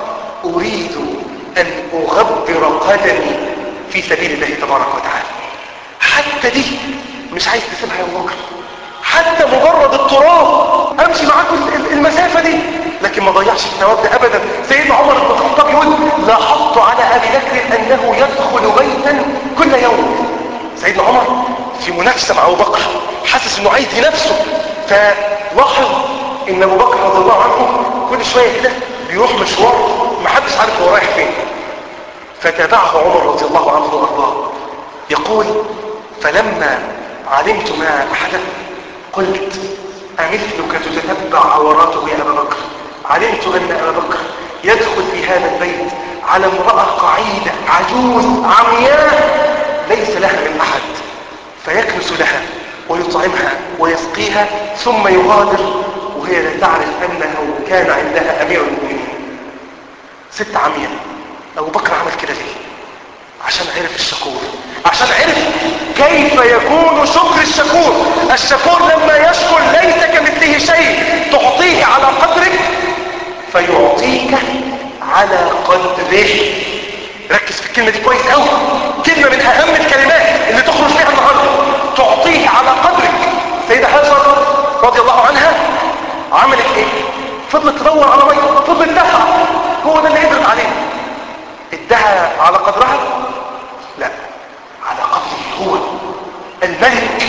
اريد ان اغبر قدمي في سبيل الله تبارك وتعالى حتى دي مش عايز تسيبها يا ابو بكر حتى مجرد التراب امشي معاكم ال- ال- المسافه دي لكن ما ضيعش الثواب ده ابدا سيدنا عمر بن الخطاب يقول لاحظت على ابي بكر انه يدخل بيتا كل يوم سيدنا عمر في منافسه مع ابو بكر حاسس انه عايز ينافسه فلاحظ ان ابو بكر رضي الله عنه كل شويه كده بيروح مشوار محدش عارف هو رايح فين فتابعه عمر رضي الله عنه وارضاه يقول فلما علمت ما حدث قلت أمثلك تتتبع عوراته يا أبا بكر علمت أن أبا بكر يدخل في هذا البيت على امرأة قعيدة عجوز عمياء ليس لها من أحد فيكنس لها ويطعمها ويسقيها ثم يغادر وهي لا تعرف أنه كان عندها أمير المؤمنين ست عمياء أبو بكر عمل كده ليه عشان عرف الشكور عشان عرف كيف يكون شكر الشكور الشكور لما يشكر ليس كمثله شيء تعطيه على قدرك فيعطيك على قدره ركز في الكلمة دي كويس قوي كلمة من أهم الكلمات اللي تخرج فيها النهاردة تعطيه على قدرك سيدة هاجر رضي الله عنها عملت ايه فضلت تدور على ميه فضلت تسعى هو ده اللي قدرت عليه ادها على قدرها لا على قدره هو الملك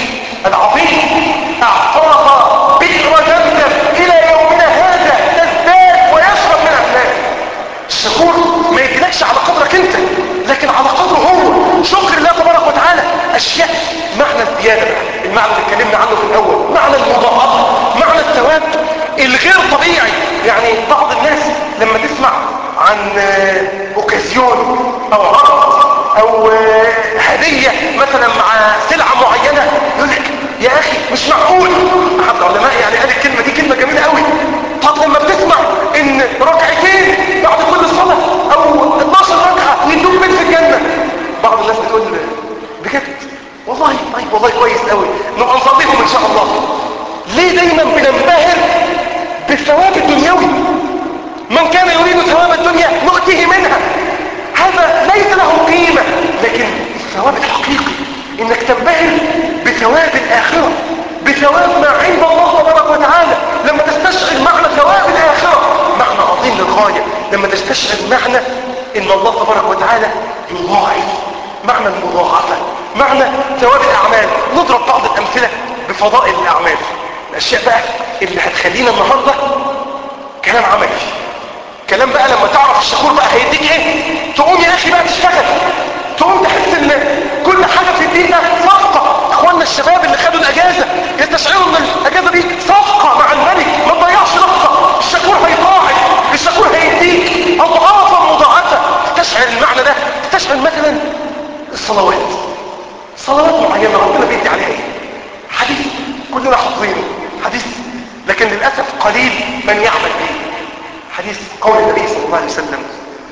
العظيم اعطاها بئر زمزم الى يومنا هذا تزداد ويشرب منها الناس الشكور ما يديلكش على قدرك انت لكن على قدره هو شكر الله تبارك وتعالى اشياء معنى الزياده بقى المعنى اللي اتكلمنا عنه في الاول معنى المضاعفه معنى الثواب الغير طبيعي يعني بعض الناس لما تسمع عن آه، اوكازيون او عرض او آه، هديه مثلا مع سلعه معينه يقول لك يا اخي مش معقول احد العلماء يعني قال الكلمه دي كلمه جميله قوي طب لما بتسمع ان ركعتين بعد كل صلاه او 12 ركعه يدوك بيت في الجنه بعض الناس بتقول بجد والله طيب والله كويس قوي نبقى نصليهم ان شاء الله ليه دايما بننبهر بالثواب الدنيوي من كان يريد ثواب الدنيا نؤتيه منها هذا ليس له قيمة لكن الثواب الحقيقي انك تنبهر بثواب الاخرة بثواب ما عند الله تبارك وتعالى لما تستشعر معنى ثواب الاخرة معنى عظيم للغاية لما تستشعر معنى ان الله تبارك وتعالى يضاعف معنى المضاعفة معنى ثواب الاعمال نضرب بعض الامثلة بفضائل الاعمال الاشياء بقى اللي هتخلينا النهاردة كلام عملي كلام بقى لما تعرف الشكور بقى هيديك ايه تقوم يا اخي بقى تشتغل تقوم تحس ان كل حاجة في الدين ده صفقة اخواننا الشباب اللي خدوا الاجازة يستشعروا ان الاجازة دي صفقة مع الملك ما تضيعش لحظة الشكور هيطاعك الشكور هيديك اضعافا مضاعفة تستشعر المعنى ده تستشعر مثلا الصلوات صلوات معينة ربنا بيدي عليها ايه حديث كلنا حافظينه حديث لكن للأسف قليل من يعمل به حديث قول النبي صلى الله عليه وسلم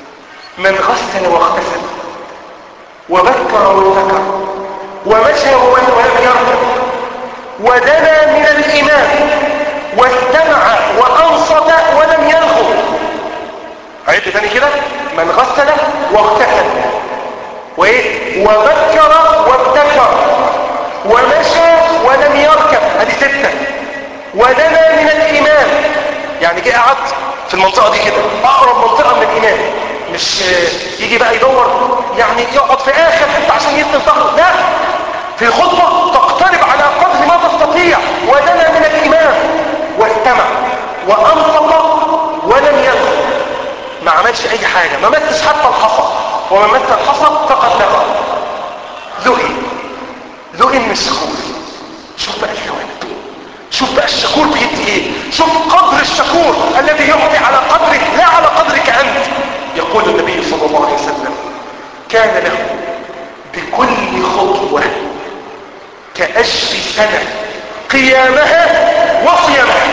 من غسل واغتسل وبكر وابتكر ومشى ولم يركب ودنا من الإمام واستمع وأنصت ولم يلغو عيد تاني كده من غسل واغتسل وايه وبكر وابتكر ومشى ولم يركب ادي ستة ودنا من الامام يعني جه قعد في المنطقة دي كده اقرب منطقة من الامام مش يجي بقى يدور يعني يقعد في اخر حته عشان يسند ظهره لا في الخطبة تقترب على قدر ما تستطيع ودنا من الامام واستمع وانصت ولم يلغو ما عملش اي حاجة ما مسش حتى الحصى وما مس الحصى فقد لغى ذهن ذهن من الشكور شوف بقى الثواب شوف بقى الشكور بيدي ايه شوف قدر الشكور الذي يعطي على قدرك لا على قدرك انت يقول النبي صلى الله عليه وسلم كان له بكل خطوة كأجر سنة قيامها وصيامها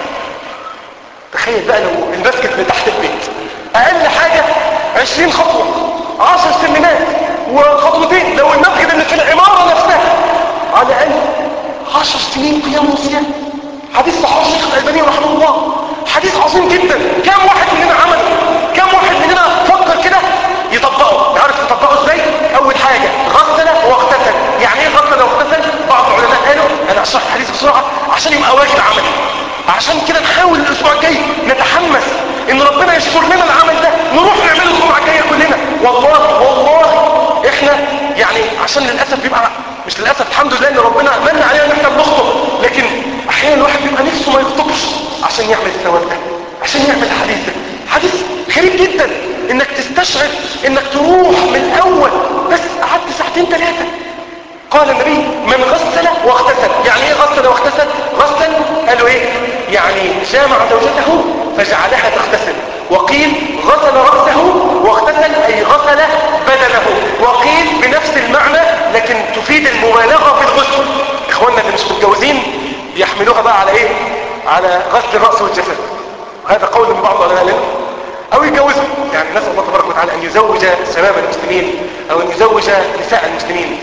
تخيل بقى لو المسجد من تحت البيت اقل حاجة عشرين خطوة عشر سلمات وخطوتين لو المسجد اللي في العمارة نفسها على الاقل عشر سنين قيام وصيام حديث صحيح الشيخ الالباني رحمه الله حديث عظيم جدا كم واحد مننا عمل كم واحد مننا فكر كده يطبقه يعرف يطبقه ازاي اول حاجة غسل واغتسل يعني ايه غسل واغتسل بعض العلماء قالوا انا اشرح الحديث بسرعة عشان يبقى واجب عملي عشان كده نحاول الاسبوع الجاي نتحمس ان ربنا يشكر لنا العمل ده نروح نعمله الاسبوع الجاي كلنا والله والله احنا يعني عشان للاسف بيبقى مش للاسف الحمد لله ان ربنا من علينا ان احنا بنخطب لكن احيانا الواحد بيبقى نفسه ما يخطبش عشان يعمل الثواب ده عشان يعمل الحديث ده حديث غريب جدا انك تستشعر انك تروح من الاول بس قعدت ساعتين ثلاثه قال النبي من غسل واغتسل يعني ايه غسل واغتسل غسل قالوا ايه يعني جامع زوجته فجعلها تغتسل وقيل غسل رأسه واغتسل اي غسل بدنه وقيل بنفس المعنى لكن تفيد المبالغة في الغسل اخواننا اللي مش متجوزين يحملوها بقى على ايه على غسل الرأس والجسد وهذا قول من بعض العلماء لنا او يتجوزوا يعني نسأل الله تبارك وتعالى ان يزوج شباب المسلمين او ان يزوج نساء المسلمين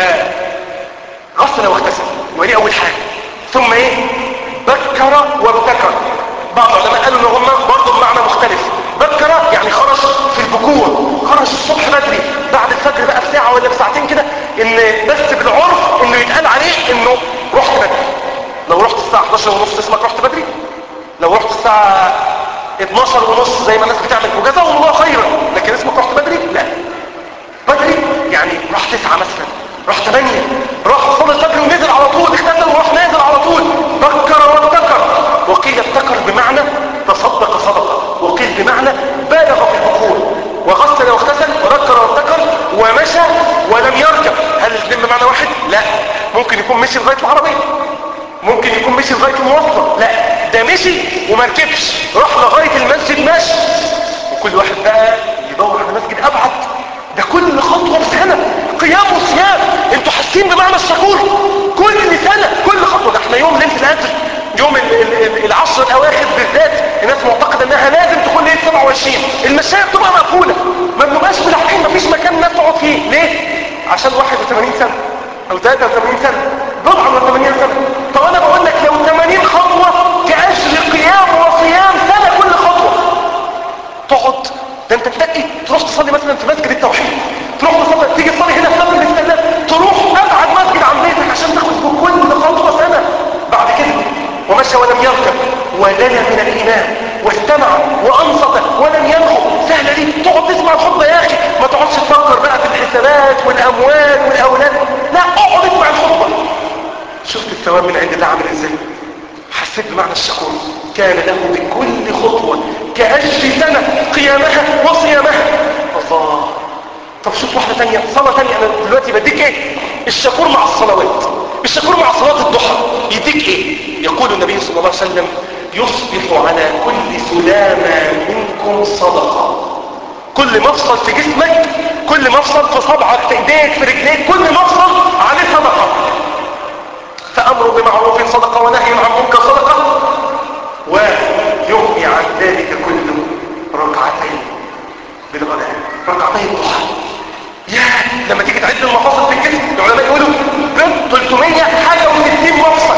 فغسل واغتسل ودي اول حاجة ثم ايه بكر وابتكر بعض العلماء قالوا ان هم برضه بمعنى مختلف بكر يعني خرج في البكور خرج الصبح بدري بعد الفجر بقى بساعة ولا بساعتين كده ان بس بالعرف انه يتقال عليه انه رحت بدري لو رحت الساعة 11 ونص اسمك رحت بدري لو رحت الساعة 12 ونص زي ما الناس بتعمل وجزاهم الله خيرا لكن اسمك رحت بدري لا بدري يعني راح تسعة مثلا راح ثمانية راح صلى الفجر ونزل على طول اختزل وراح نازل على طول بكر وابتكر وقيل ابتكر بمعنى تصدق صدقة وقيل بمعنى بالغ في البخور وغسل واغتسل وذكر وابتكر ومشى ولم يركب هل الاثنين بمعنى واحد لا ممكن يكون مشي لغاية العربية ممكن يكون مشي لغاية المواصلة لا ده مشي وما ركبش راح لغاية المسجد ماشي وكل واحد بقى يدور على مسجد ابعد ده كل خطوة بسنة قيام وصيام انتوا حاسين بمعنى الشكور كل سنة كل خطوة ده احنا يوم ليلة القدر يوم ال ال ال العشر الاواخر بالذات الناس معتقدة انها لازم تكون ليلة 27 المشاية بتبقى مقفولة ما بنبقاش ملاحقين مفيش مكان الناس تقعد فيه ليه؟ عشان 81 سنة او 83 سنة بضعة من 80 سنة طب انا بقول لك لو 80 خطوة كأجر قيام وصيام سنة كل خطوة تقعد ده انت تلاقي تروح تصلي مثلا في مسجد التوحيد تروح تصلي تيجي تصلي هنا في مسجد الاستقلال تروح ابعد مسجد عن بيتك عشان تاخد بكل خطوه سنه بعد كده ومشى ولم يركب ودنا من الامام واستمع وانصت ولم ينخو سهله دي تقعد تسمع الخطبه يا اخي ما تقعدش تفكر بقى في الحسابات والاموال والاولاد لا اقعد اسمع الخطبه شفت الثواب من عند الله عامل ازاي حسيت بمعنى الشكور كان له بكل خطوة كأجر سنة قيامها وصيامها الله طب شوف واحدة تانية صلاة تانية انا دلوقتي بديك ايه الشكور مع الصلوات الشكور مع صلاة الضحى يديك ايه يقول النبي صلى الله عليه وسلم يصبح على كل سلامة منكم صدقة كل مفصل في جسمك كل مفصل في صبعك في ايديك في رجليك كل مفصل عليه صدقة فأمر بمعروف صدقة ونهي عن منكر صدقة ويغني عن ذلك كله ركعتين بالغداء ركعتين الضحى يا لما تيجي تعد المفاصل في الجسم العلماء يقولوا 300 حاجة و60 مفصل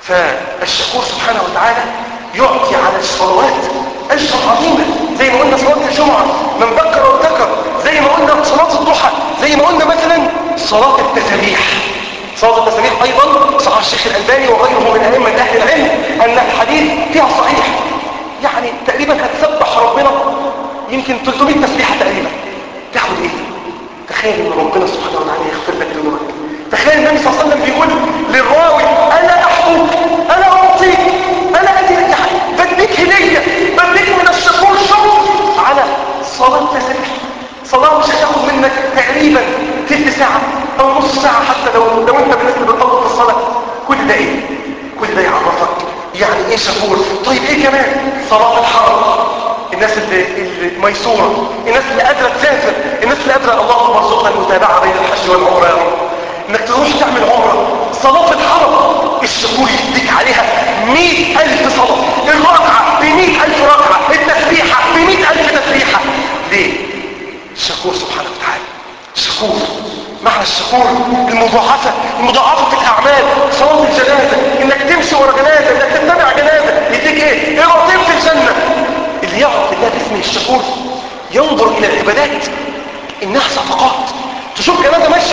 فالشكور سبحانه وتعالى يعطي على الصلوات أجر عظيمة زي ما قلنا صلاة الجمعة من ذكر وذكر زي ما قلنا صلاة الضحى زي ما قلنا مثلا صلاة التسابيح صلاة التسابيح أيضا صحح الشيخ الألباني وغيره من أئمة أهل العلم أن الحديث فيها صحيح يعني تقريبا هتسبح ربنا يمكن 300 تسبيحة تقريبا تاخد ايه تخيل ان ربنا سبحانه وتعالى يغفر لك ذنوبك تخيل النبي صلى الله عليه وسلم بيقول للراوي انا احبك انا اعطيك انا ادي يعني بديك هديه بديك من الشكور شكر على صلاه تسبيح صلاه مش هتاخد منك تقريبا تلت ساعه او نص ساعه حتى لو لو انت بالناس اللي بتطول في الصلاه كل ده ايه كل ده يعرفك يعني ايه شكور طيب ايه كمان صلاه الحرم الناس اللي, اللي ميسورة الناس اللي قادرة تسافر الناس اللي قادرة اللهم ارزقنا المتابعة بين الحج والعمرة يا رب انك تروح تعمل عمرة صلاة في الحرم الشكور يديك عليها مئة ألف صلاة الركعة بمئة ألف ركعة التسبيحة بمئة ألف تسبيحة ليه؟ الشكور سبحانه وتعالى الشكور معنى الشكور المضاعفة المضاعفة في الأعمال صلاة الجنازة انك تمشي ورا جنازة انك تتبع جنازة يديك ايه؟ ايه في الجنة اللي يعرف الله باسمه الشكور ينظر الى العبادات انها صفقات تشوف جنازه ماشيه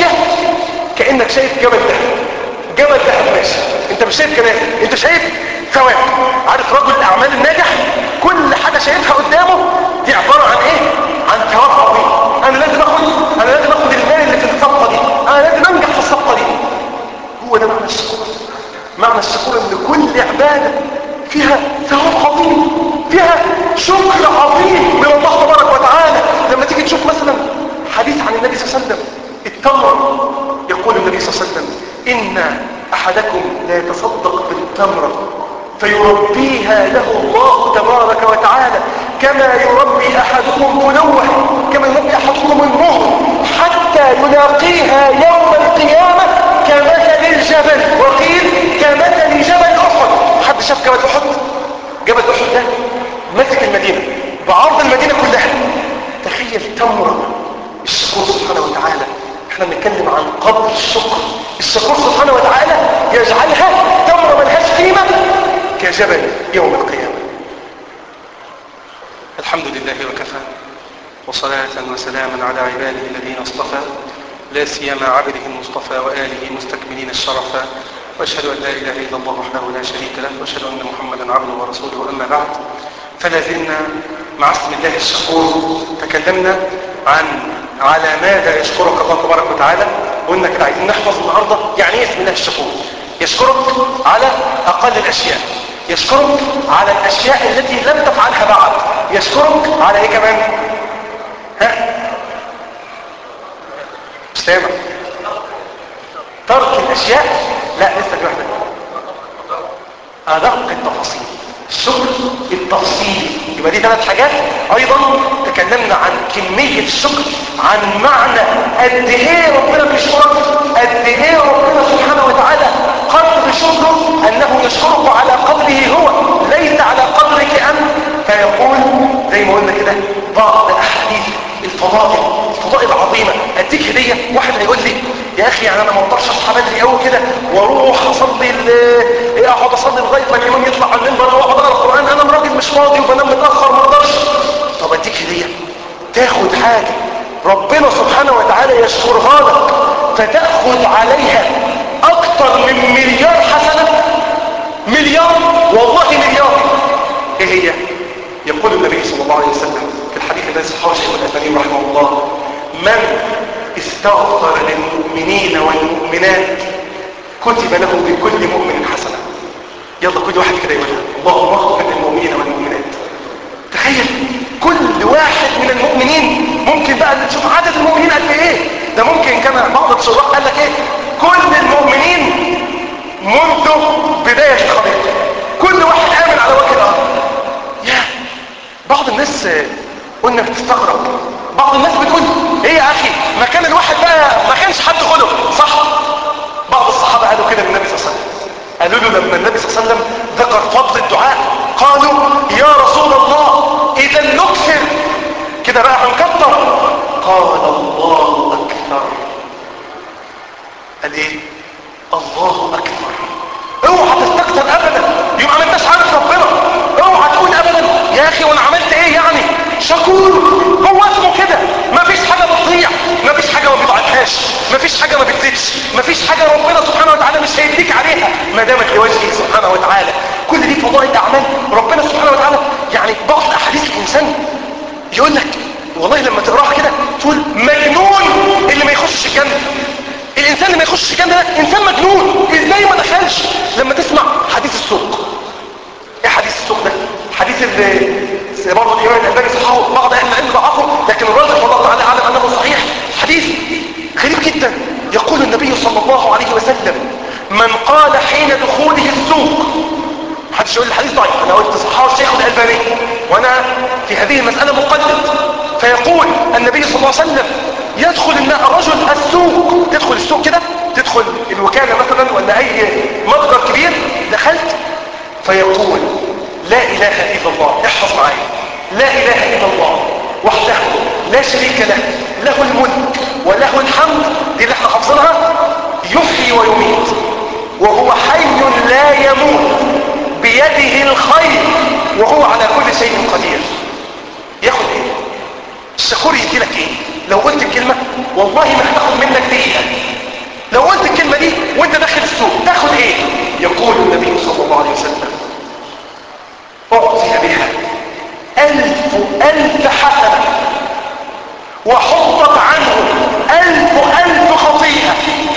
كانك شايف جبل ذهب جبل ذهب ماشي انت مش شايف جنازه انت شايف ثواب عارف رجل الاعمال الناجح كل حاجه شايفها قدامه دي عباره عن ايه عن ثواب عظيم انا لازم اخد انا لازم اخد المال اللي في الصفقه دي انا لازم انجح في الصفقه دي هو ده معنى الشكور معنى الشكور ان كل عباده فيها ثواب عظيم فيها شكر عظيم من الله تبارك وتعالى لما تيجي تشوف مثلا حديث عن النبي صلى الله عليه وسلم التمر يقول النبي صلى الله عليه وسلم إن أحدكم لا يتصدق بالتمرة فيربيها له الله تبارك وتعالى كما يربي أحدكم فلوه كما يربي أحدكم المهر حتى يلاقيها يوم القيامة كمثل الجبل وقيل كمثل جبل أحد حد شاف جبل أحد جبل أحد ده مسك المدينة بعرض المدينة كلها تخيل تمرة الشكور سبحانه وتعالى احنا بنتكلم عن قدر الشكر الشكور سبحانه وتعالى يجعلها تمرة ملهاش قيمة كجبل يوم القيامة الحمد لله وكفى وصلاة وسلاما على عباده الذين اصطفى لا سيما عبده المصطفى وآله مستكملين الشرف وأشهد أن لا إله إلا الله وحده لا شريك له وأشهد أن محمدا عبده ورسوله أما بعد فلا زلنا مع اسم الله الشكور تكلمنا عن على ماذا يشكرك الله تبارك وتعالى وقلنا كده عايزين نحفظ النهارده يعني ايه اسم الله الشكور يشكرك على اقل الاشياء يشكرك على الاشياء التي لم تفعلها بعد يشكرك على ايه كمان ها سامع ترك الاشياء لا لسه في واحده ادق التفاصيل الشكر التفصيل يبقى دي ثلاث حاجات ايضا تكلمنا عن كمية الشكر عن معنى قد ايه ربنا بيشكرك قد ايه ربنا سبحانه وتعالى قدر شكره انه يشكرك على قدره هو ليس على قدرك انت فيقول زي ما قلنا كده بعض الاحاديث الفضائل الفضائل عظيمة اديك هدية واحد هيقول لي يا اخي يعني انا ما اقدرش اصحى بدري قوي كده واروح اصلي اقعد اصلي لغايه ما الامام يطلع على المنبر واقعد اقرا القران انا راجل مش فاضي وبنام متاخر ما اقدرش طب اديك هديه تاخد حاجه ربنا سبحانه وتعالى يشكرها لك فتاخذ عليها اكتر من مليار حسنه مليار والله مليار ايه هي يقول النبي صلى الله عليه وسلم في الحديث الذي صححه الشيخ الالباني رحمه الله من استغفر للمؤمنين والمؤمنات كتب له بكل مؤمن حسنة يلا كل واحد كده يقولها اللهم اغفر للمؤمنين والمؤمنات تخيل كل واحد من المؤمنين ممكن بقى تشوف عدد المؤمنين قد ايه ده ممكن كما بعض الشراح قال لك ايه كل المؤمنين منذ بداية الخليقة كل واحد آمن على وجه الأرض يا بعض الناس قلنا بتستغرب بعض الناس بتقول ايه يا اخي ما كان الواحد بقى ما كانش حد خلق صح بعض الصحابة قالوا كده للنبي صلى الله عليه وسلم قالوا له لما النبي صلى الله عليه وسلم ذكر فضل الدعاء قالوا يا رسول الله اذا نكثر كده بقى هنكتر قال الله اكثر قال ايه الله اكبر اوعى تستكثر يا اخي وانا عملت ايه يعني شكور هو اسمه كده مفيش حاجة بتضيع مفيش حاجة ما بيضعفهاش مفيش حاجة ما بتزيدش مفيش حاجة ربنا سبحانه وتعالى مش هيديك عليها ما دامت لوجهه سبحانه وتعالى كل دي فضائل اعمال ربنا سبحانه وتعالى يعني بعض احاديث الانسان يقول لك والله لما تقراها كده تقول مجنون اللي ما يخشش الجنه الانسان اللي ما يخشش الجنه ده انسان مجنون ازاي ما دخلش لما تسمع حديث السوق ايه حديث السوق ده حديث اللي برضه الامام الالباني صححه بعض اهل العلم ضعفه لكن الراجح والله تعالى اعلم انه صحيح حديث غريب جدا يقول النبي صلى الله عليه وسلم من قال حين دخوله السوق محدش يقول الحديث ضعيف انا قلت صححه الشيخ الالباني وانا في هذه المساله مقلد فيقول النبي صلى الله عليه وسلم يدخل الرجل السوق تدخل السوق كده تدخل الوكاله مثلا ولا اي متجر كبير دخلت فيقول لا اله الا الله احفظ معايا لا اله الا الله وحده لا شريك له له الملك وله الحمد دي اللي احنا حافظينها يحيي ويميت وهو حي لا يموت بيده الخير وهو على كل شيء قدير ياخد ايه الشكور يدي لك ايه لو قلت الكلمة والله ما هتاخد منك دقيقة لو قلت الكلمة دي وانت داخل السوق تاخد ايه يقول النبي صلى الله عليه وسلم اعطي بها الف الف حسنة وحطت عنه الف الف خطيئة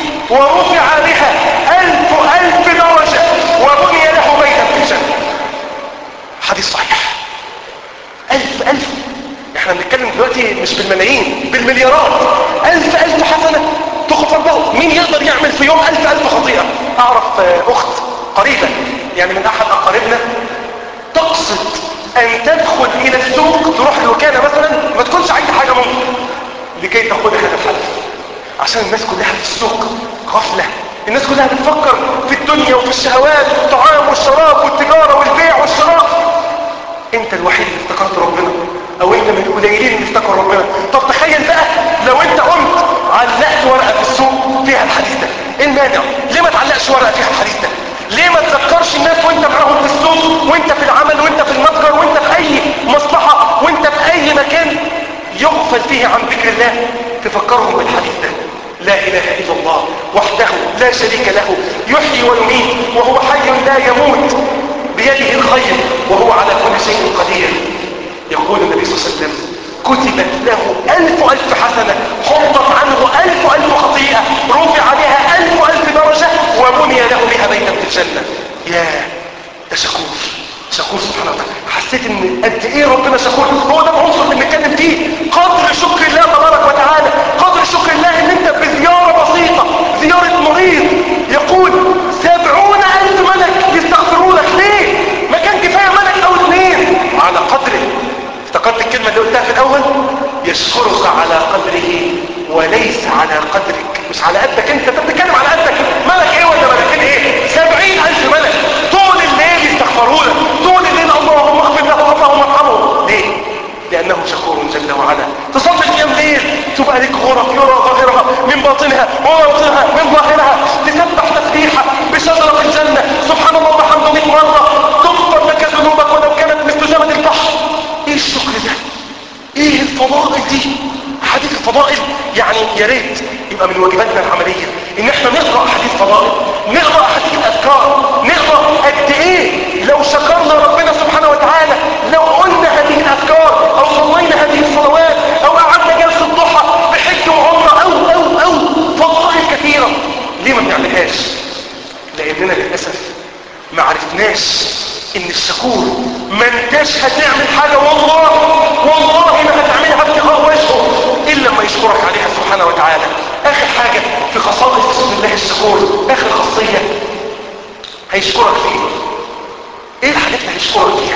ورفع بها الف الف درجة وبني له بيتا في الجنة حديث صحيح الف الف احنا بنتكلم دلوقتي مش بالملايين بالمليارات الف الف حسنة تغفر له مين يقدر يعمل في يوم الف الف خطيئة اعرف اخت قريبة يعني من احد اقاربنا تقصد ان تدخل الى السوق تروح الوكالة مثلا ما تكونش عايزة حاجة ممكن لكي تاخدها هذا الحدث عشان الناس كلها في السوق غفلة الناس كلها بتفكر في الدنيا وفي الشهوات والطعام والشراب والتجارة والبيع والشراء انت الوحيد اللي افتكرت ربنا او انت من القليلين اللي افتكروا ربنا طب تخيل بقى لو انت قمت علقت ورقة في السوق فيها الحديث ده ايه المانع ليه ما تعلقش ورقة فيها الحديث ده ليه ما تذكرش الناس وانت معاهم في السوق وانت في العمل وانت في المتجر وانت في اي مصلحة وانت في اي مكان يغفل فيه عن ذكر الله تفكرهم بالحديث ده لا اله الا الله وحده لا شريك له يحيي ويميت وهو حي لا يموت بيده الخير وهو على كل شيء قدير يقول النبي صلى الله عليه وسلم كتبت له ألف ألف حسنة حطت عنه ألف ألف خطيئة رفع بها ألف ألف درجة وبني له بها بيتا في الجنة يا ده شكور شكور سبحانه وتعالى حسيت ان قد ايه ربنا شكور هو ده العنصر اللي بنتكلم فيه قدر شكر الله تبارك وتعالى قدر شكر الله ان انت بزيارة بسيطة زيارة مريض يقول سبعون ألف ملك يستغفروا لك ليه ما كان كفاية ملك او اثنين على قدره افتكرت الكلمة اللي قلتها في الاول يشكرك على قدره وليس على قدرك مش على قدك انت انت بتتكلم على قدك ملك ايه ولا ملكين ايه سبعين الف ملك طول الليل يستغفروا لك طول الليل اللهم اغفر له اللهم ارحمه ليه لانه شكور جل وعلا تصلي قيام ليل تبقى لك غرف يرى ظاهرها من باطنها وباطنها من ظاهرها تسبح تسبيحه بشجره الجنه سبحان الله وبحمده 100 مره تغفر لك ذنوبك ولو كانت مثل زمن البحر ايه الشكر ده ايه الفضائل دي حديث الفضائل يعني يا ريت يبقى من واجباتنا العمليه ان احنا نقرا حديث فضائل نقرا حديث الاذكار نقرا قد ايه لو شكرنا ربنا سبحانه وتعالى لو قلنا هذه الاذكار او صلينا هذه الصلوات او قعدنا جلسه ضحى بحج وعمره او او او فضائل كثيره ليه ما بنعملهاش لاننا للاسف ما عرفناش ان الشكور ما انتش هتعمل حاجة والله والله ما هتعملها ابتغاء وجهه الا لما يشكرك عليها سبحانه وتعالى اخر حاجة في خصائص بسم الله الشكور اخر خاصية هيشكرك فيه ايه الحاجات اللي هيشكرك فيها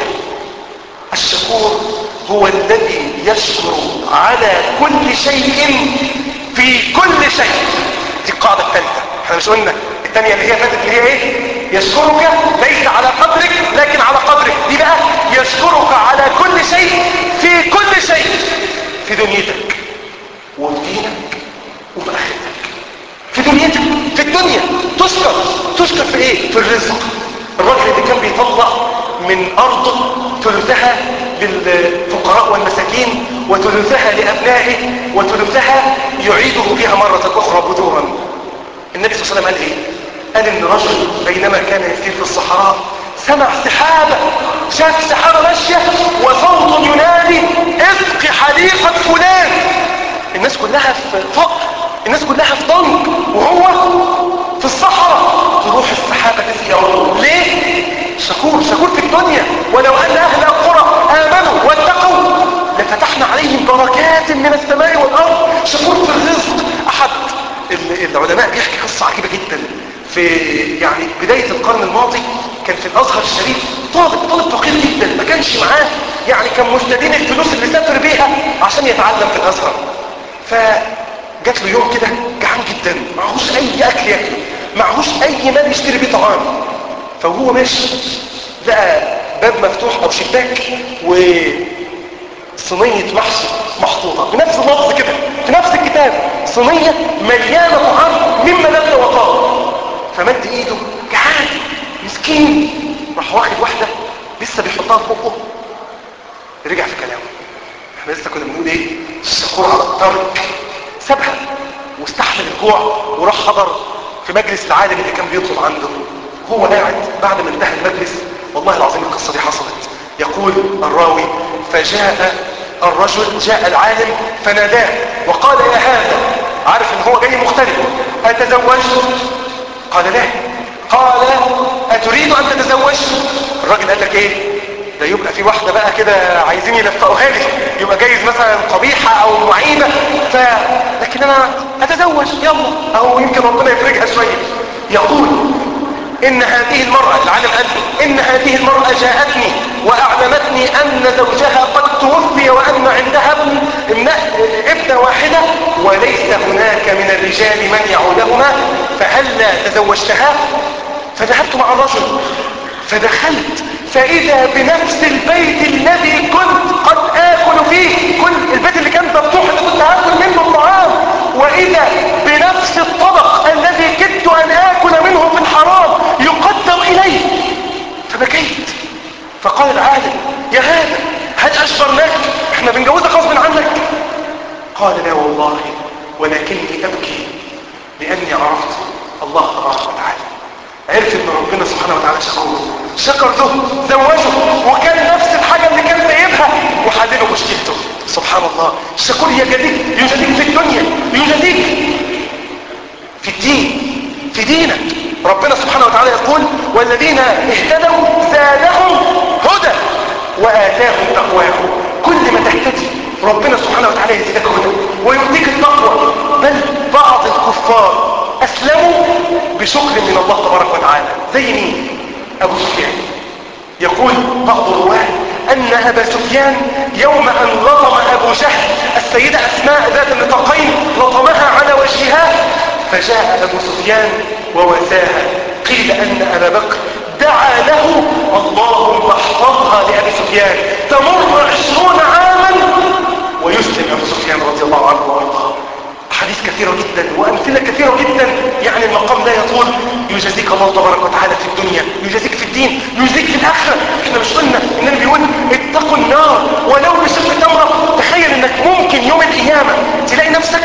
الشكور هو الذي يشكر على كل شيء في كل شيء دي القاعدة الثالثة احنا مش قلنا الثانية اللي هي فاتت اللي هي ايه يشكرك ليس على قدرك لكن على قدرك دي بقى يشكرك على كل شيء في كل شيء في دنيتك وفي دينك وفي اخرتك في دنيتك في الدنيا تشكر تشكر في ايه في الرزق الراجل اللي كان بيطلع من أرضه ثلثها للفقراء والمساكين وثلثها لأبنائه وثلثها يعيده فيها مرة أخرى بذورا النبي صلى الله عليه وسلم قال إيه؟ قال إن رجل بينما كان يسير في الصحراء سمع سحابة شاف سحابة ماشية وصوت ينادي اسق حديقة فلان الناس كلها في فقر الناس كلها في ضنك وهو في الصحراء تروح السحابة تسقي أرضه ليه؟ شكور شكور في الدنيا ولو أن أهل القرى آمنوا واتقوا لفتحنا عليهم بركات من السماء والأرض شكور في الرزق أحد العلماء بيحكي قصة عجيبة جدا في يعني بداية القرن الماضي كان في الأزهر الشريف طالب طالب فقير جدا ما كانش معاه يعني كان مستدين الفلوس اللي سافر بيها عشان يتعلم في الأزهر فجات له يوم كده جعان جدا معهوش أي أكل ياكله معهوش أي مال يشتري بيه طعام فهو ماشي لقى باب مفتوح أو شباك وصينية محشي محطوطة بنفس اللفظ كده في نفس الكتاب صينية مليانة طعام مما لم وطاب فمد ايده جعان مسكين راح واخد واحدة لسه بيحطها في بقه رجع في كلامه احنا لسه كنا بنقول ايه الشكور على الترك سابها واستحمل الجوع وراح حضر في مجلس العالم اللي كان بيطلب عنده هو قاعد بعد ما انتهى المجلس والله العظيم القصة دي حصلت يقول الراوي فجاء الرجل جاء العالم فناداه وقال يا هذا عارف ان هو جاي مختلف اتزوجت قال لا قال اتريد ان تتزوج الراجل قال لك ايه ده يبقى في واحدة بقى كده عايزين يلفقوها لي يبقى جايز مثلا قبيحة او معيبة ف لكن انا اتزوج يلا او يمكن ربنا يفرجها شوية يقول ان هذه المرأة العالم قال ان هذه المرأة جاءتني واعلمتني ان زوجها قد توفي وان عندها ابن ابنة واحدة وليس هناك من الرجال من يعودهما فهلا تزوجتها فذهبت مع الرجل فدخلت فإذا بنفس البيت الذي كنت قد آكل فيه كل البيت اللي كان مفتوح اللي كنت آكل منه الطعام وإذا بنفس الطبق الذي كدت أن آكل منه في الحرام يقدم إلي فبكيت فقال العالم يا هذا هل أشبرناك احنا بنجوزك غصب عنك قال لا والله ولكني أبكي لأني عرفت الله تبارك وتعالى عرف ان ربنا سبحانه وتعالى شكور شكر ده زوجه وكان نفس الحاجة اللي كان سايبها وحلله مشكلته سبحان الله الشكور يجديك يجديك في الدنيا يجديك في الدين في دينك ربنا سبحانه وتعالى يقول والذين اهتدوا زادهم هدى وآتاهم تقواهم كل ما تهتدي ربنا سبحانه وتعالى يزيدك هدى ويؤتيك التقوى بل بعض الكفار اسلموا بشكر من الله تبارك وتعالى زي مين ابو سفيان يقول بعض الرواه ان ابا سفيان يوم ان لطم ابو جهل السيدة اسماء ذات النطاقين لطمها على وجهها فجاء ابو سفيان ووساها قيل ان ابا بكر دعا له اللهم احفظها لابي سفيان تمر عشرون عاما ويسلم ابو سفيان رضي الله عنه وارضاه حديث كثيرة جدا وأمثلة كثيرة جدا يعني المقام لا يطول يجازيك الله تبارك وتعالى في الدنيا يجازيك في الدين يجازيك في الآخرة احنا مش قلنا النبي بيقول اتقوا النار ولو بشق تمرة تخيل انك ممكن يوم القيامة تلاقي نفسك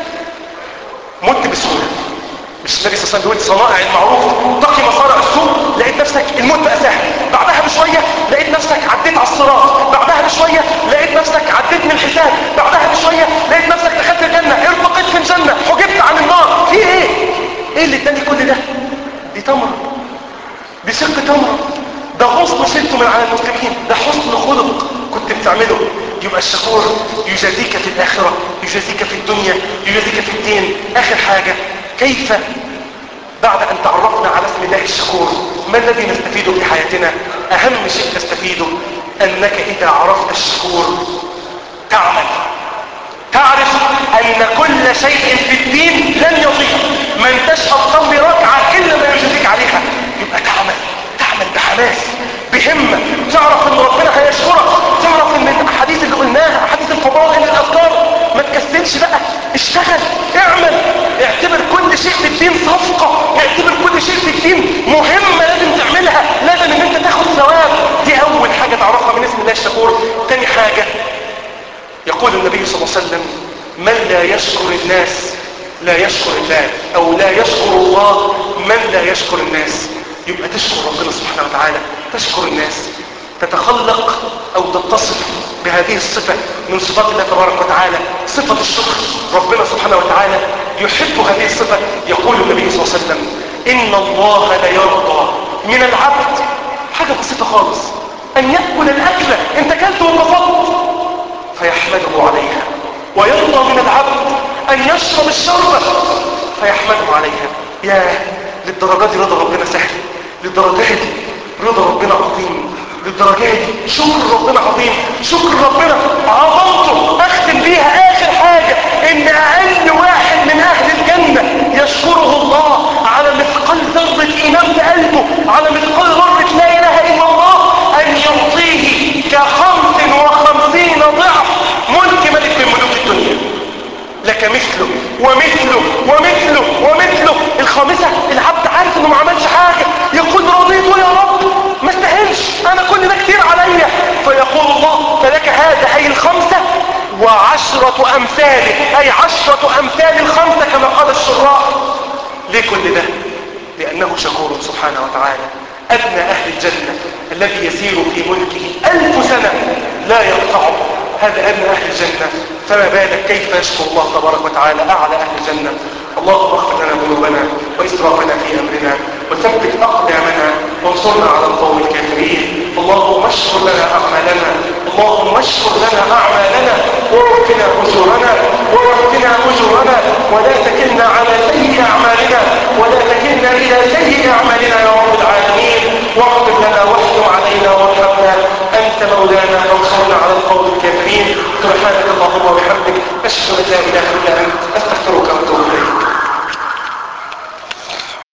مت بسهولة مش النبي صلى الله عليه وسلم بيقول صنائع المعروف تقي مصارع السوء لقيت نفسك الموت بقى سهل بعدها بشوية لقيت نفسك عديت على الصراط بعدها بشوية لقيت نفسك عديت من الحساب بعدها بشوية لقيت نفسك دخلت الجنة ارتقيت في الجنة حجبت عن النار في ايه ايه اللي اداني كل ده دي تمرة بشق تمرة ده غصن شلته من على المسلمين ده حسن خلق كنت بتعمله يبقى الشكور يجازيك في الآخرة يجازيك في الدنيا يجازيك في الدين آخر حاجة كيف بعد أن تعرفنا على اسم الله الشكور ما الذي نستفيده في حياتنا أهم شيء تستفيده أنك إذا عرفت الشكور تعمل تعرف أن كل شيء في الدين لن يضيع من تشهد صلي ركعة إلا ما يجزيك عليها يبقى تعمل تعمل بحماس بهمة تعرف ان ربنا هيشكرك تعرف ان الاحاديث اللي قلناها احاديث الفضائل الاذكار ما تكسلش بقى اشتغل اعمل اعتبر كل شيء في الدين صفقة اعتبر كل شيء في الدين مهمة لازم تعملها لازم ان انت تاخد ثواب دي من اسم الله الشكور تاني حاجة يقول النبي صلى الله عليه وسلم من لا يشكر الناس لا يشكر الله او لا يشكر الله من لا يشكر الناس يبقى تشكر ربنا سبحانه وتعالى تشكر الناس تتخلق او تتصف بهذه الصفة من صفات الله تبارك وتعالى صفة الشكر ربنا سبحانه وتعالى يحب هذه الصفة يقول النبي صلى الله عليه وسلم ان الله لا يرضى من العبد حاجة بسيطة خالص ان يأكل الاكلة انت كلت وانبسطت فيحمده عليها ويرضى من العبد ان يشرب الشربة فيحمده عليها يا للدرجات دي رضا ربنا سهل للدرجات دي رضا ربنا عظيم للدرجات دي شكر ربنا عظيم شكر ربنا عظمته اختم بيها اخر حاجة ان اقل واحد من اهل الجنة يشكره الله على مثقال ذرة ايمان في قلبه على مثقال ذرة لا اله الا الله ان يعطيه كخمس وخمسين ضعف ملك ملك من ملوك الدنيا لك مثله ومثله ومثله ومثله الخامسة العبد عارف انه ما عملش حاجة يقول رضيت يا رب ما استاهلش انا كل ده كتير عليا فيقول الله فلك هذا اي الخمسة وعشرة امثاله اي عشرة امثال الخمسة كما قال الشراح ليه كل ده لانه شكور سبحانه وتعالى ادنى اهل الجنة الذي يسير في ملكه الف سنة لا يقطعه هذا أدنى أهل الجنة فما بالك كيف يشكر الله تبارك وتعالى أعلى أهل الجنة اللهم اغفر لنا ذنوبنا وإسرافنا في أمرنا وثبت أقدامنا وانصرنا على القوم الكافرين اللهم اشكر لنا أعمالنا اللهم اشكر لنا أعمالنا ووفنا أجورنا ووفنا أجورنا ولا تكلنا على سيء أعمالنا ولا تكلنا إلى سيء أعمالنا يا رب العالمين واغفر لنا واحكم علينا وارحمنا أنت مولانا وانصرنا على القوم الكافرين سبحانك اللهم وبحمدك أشهد أن لا إله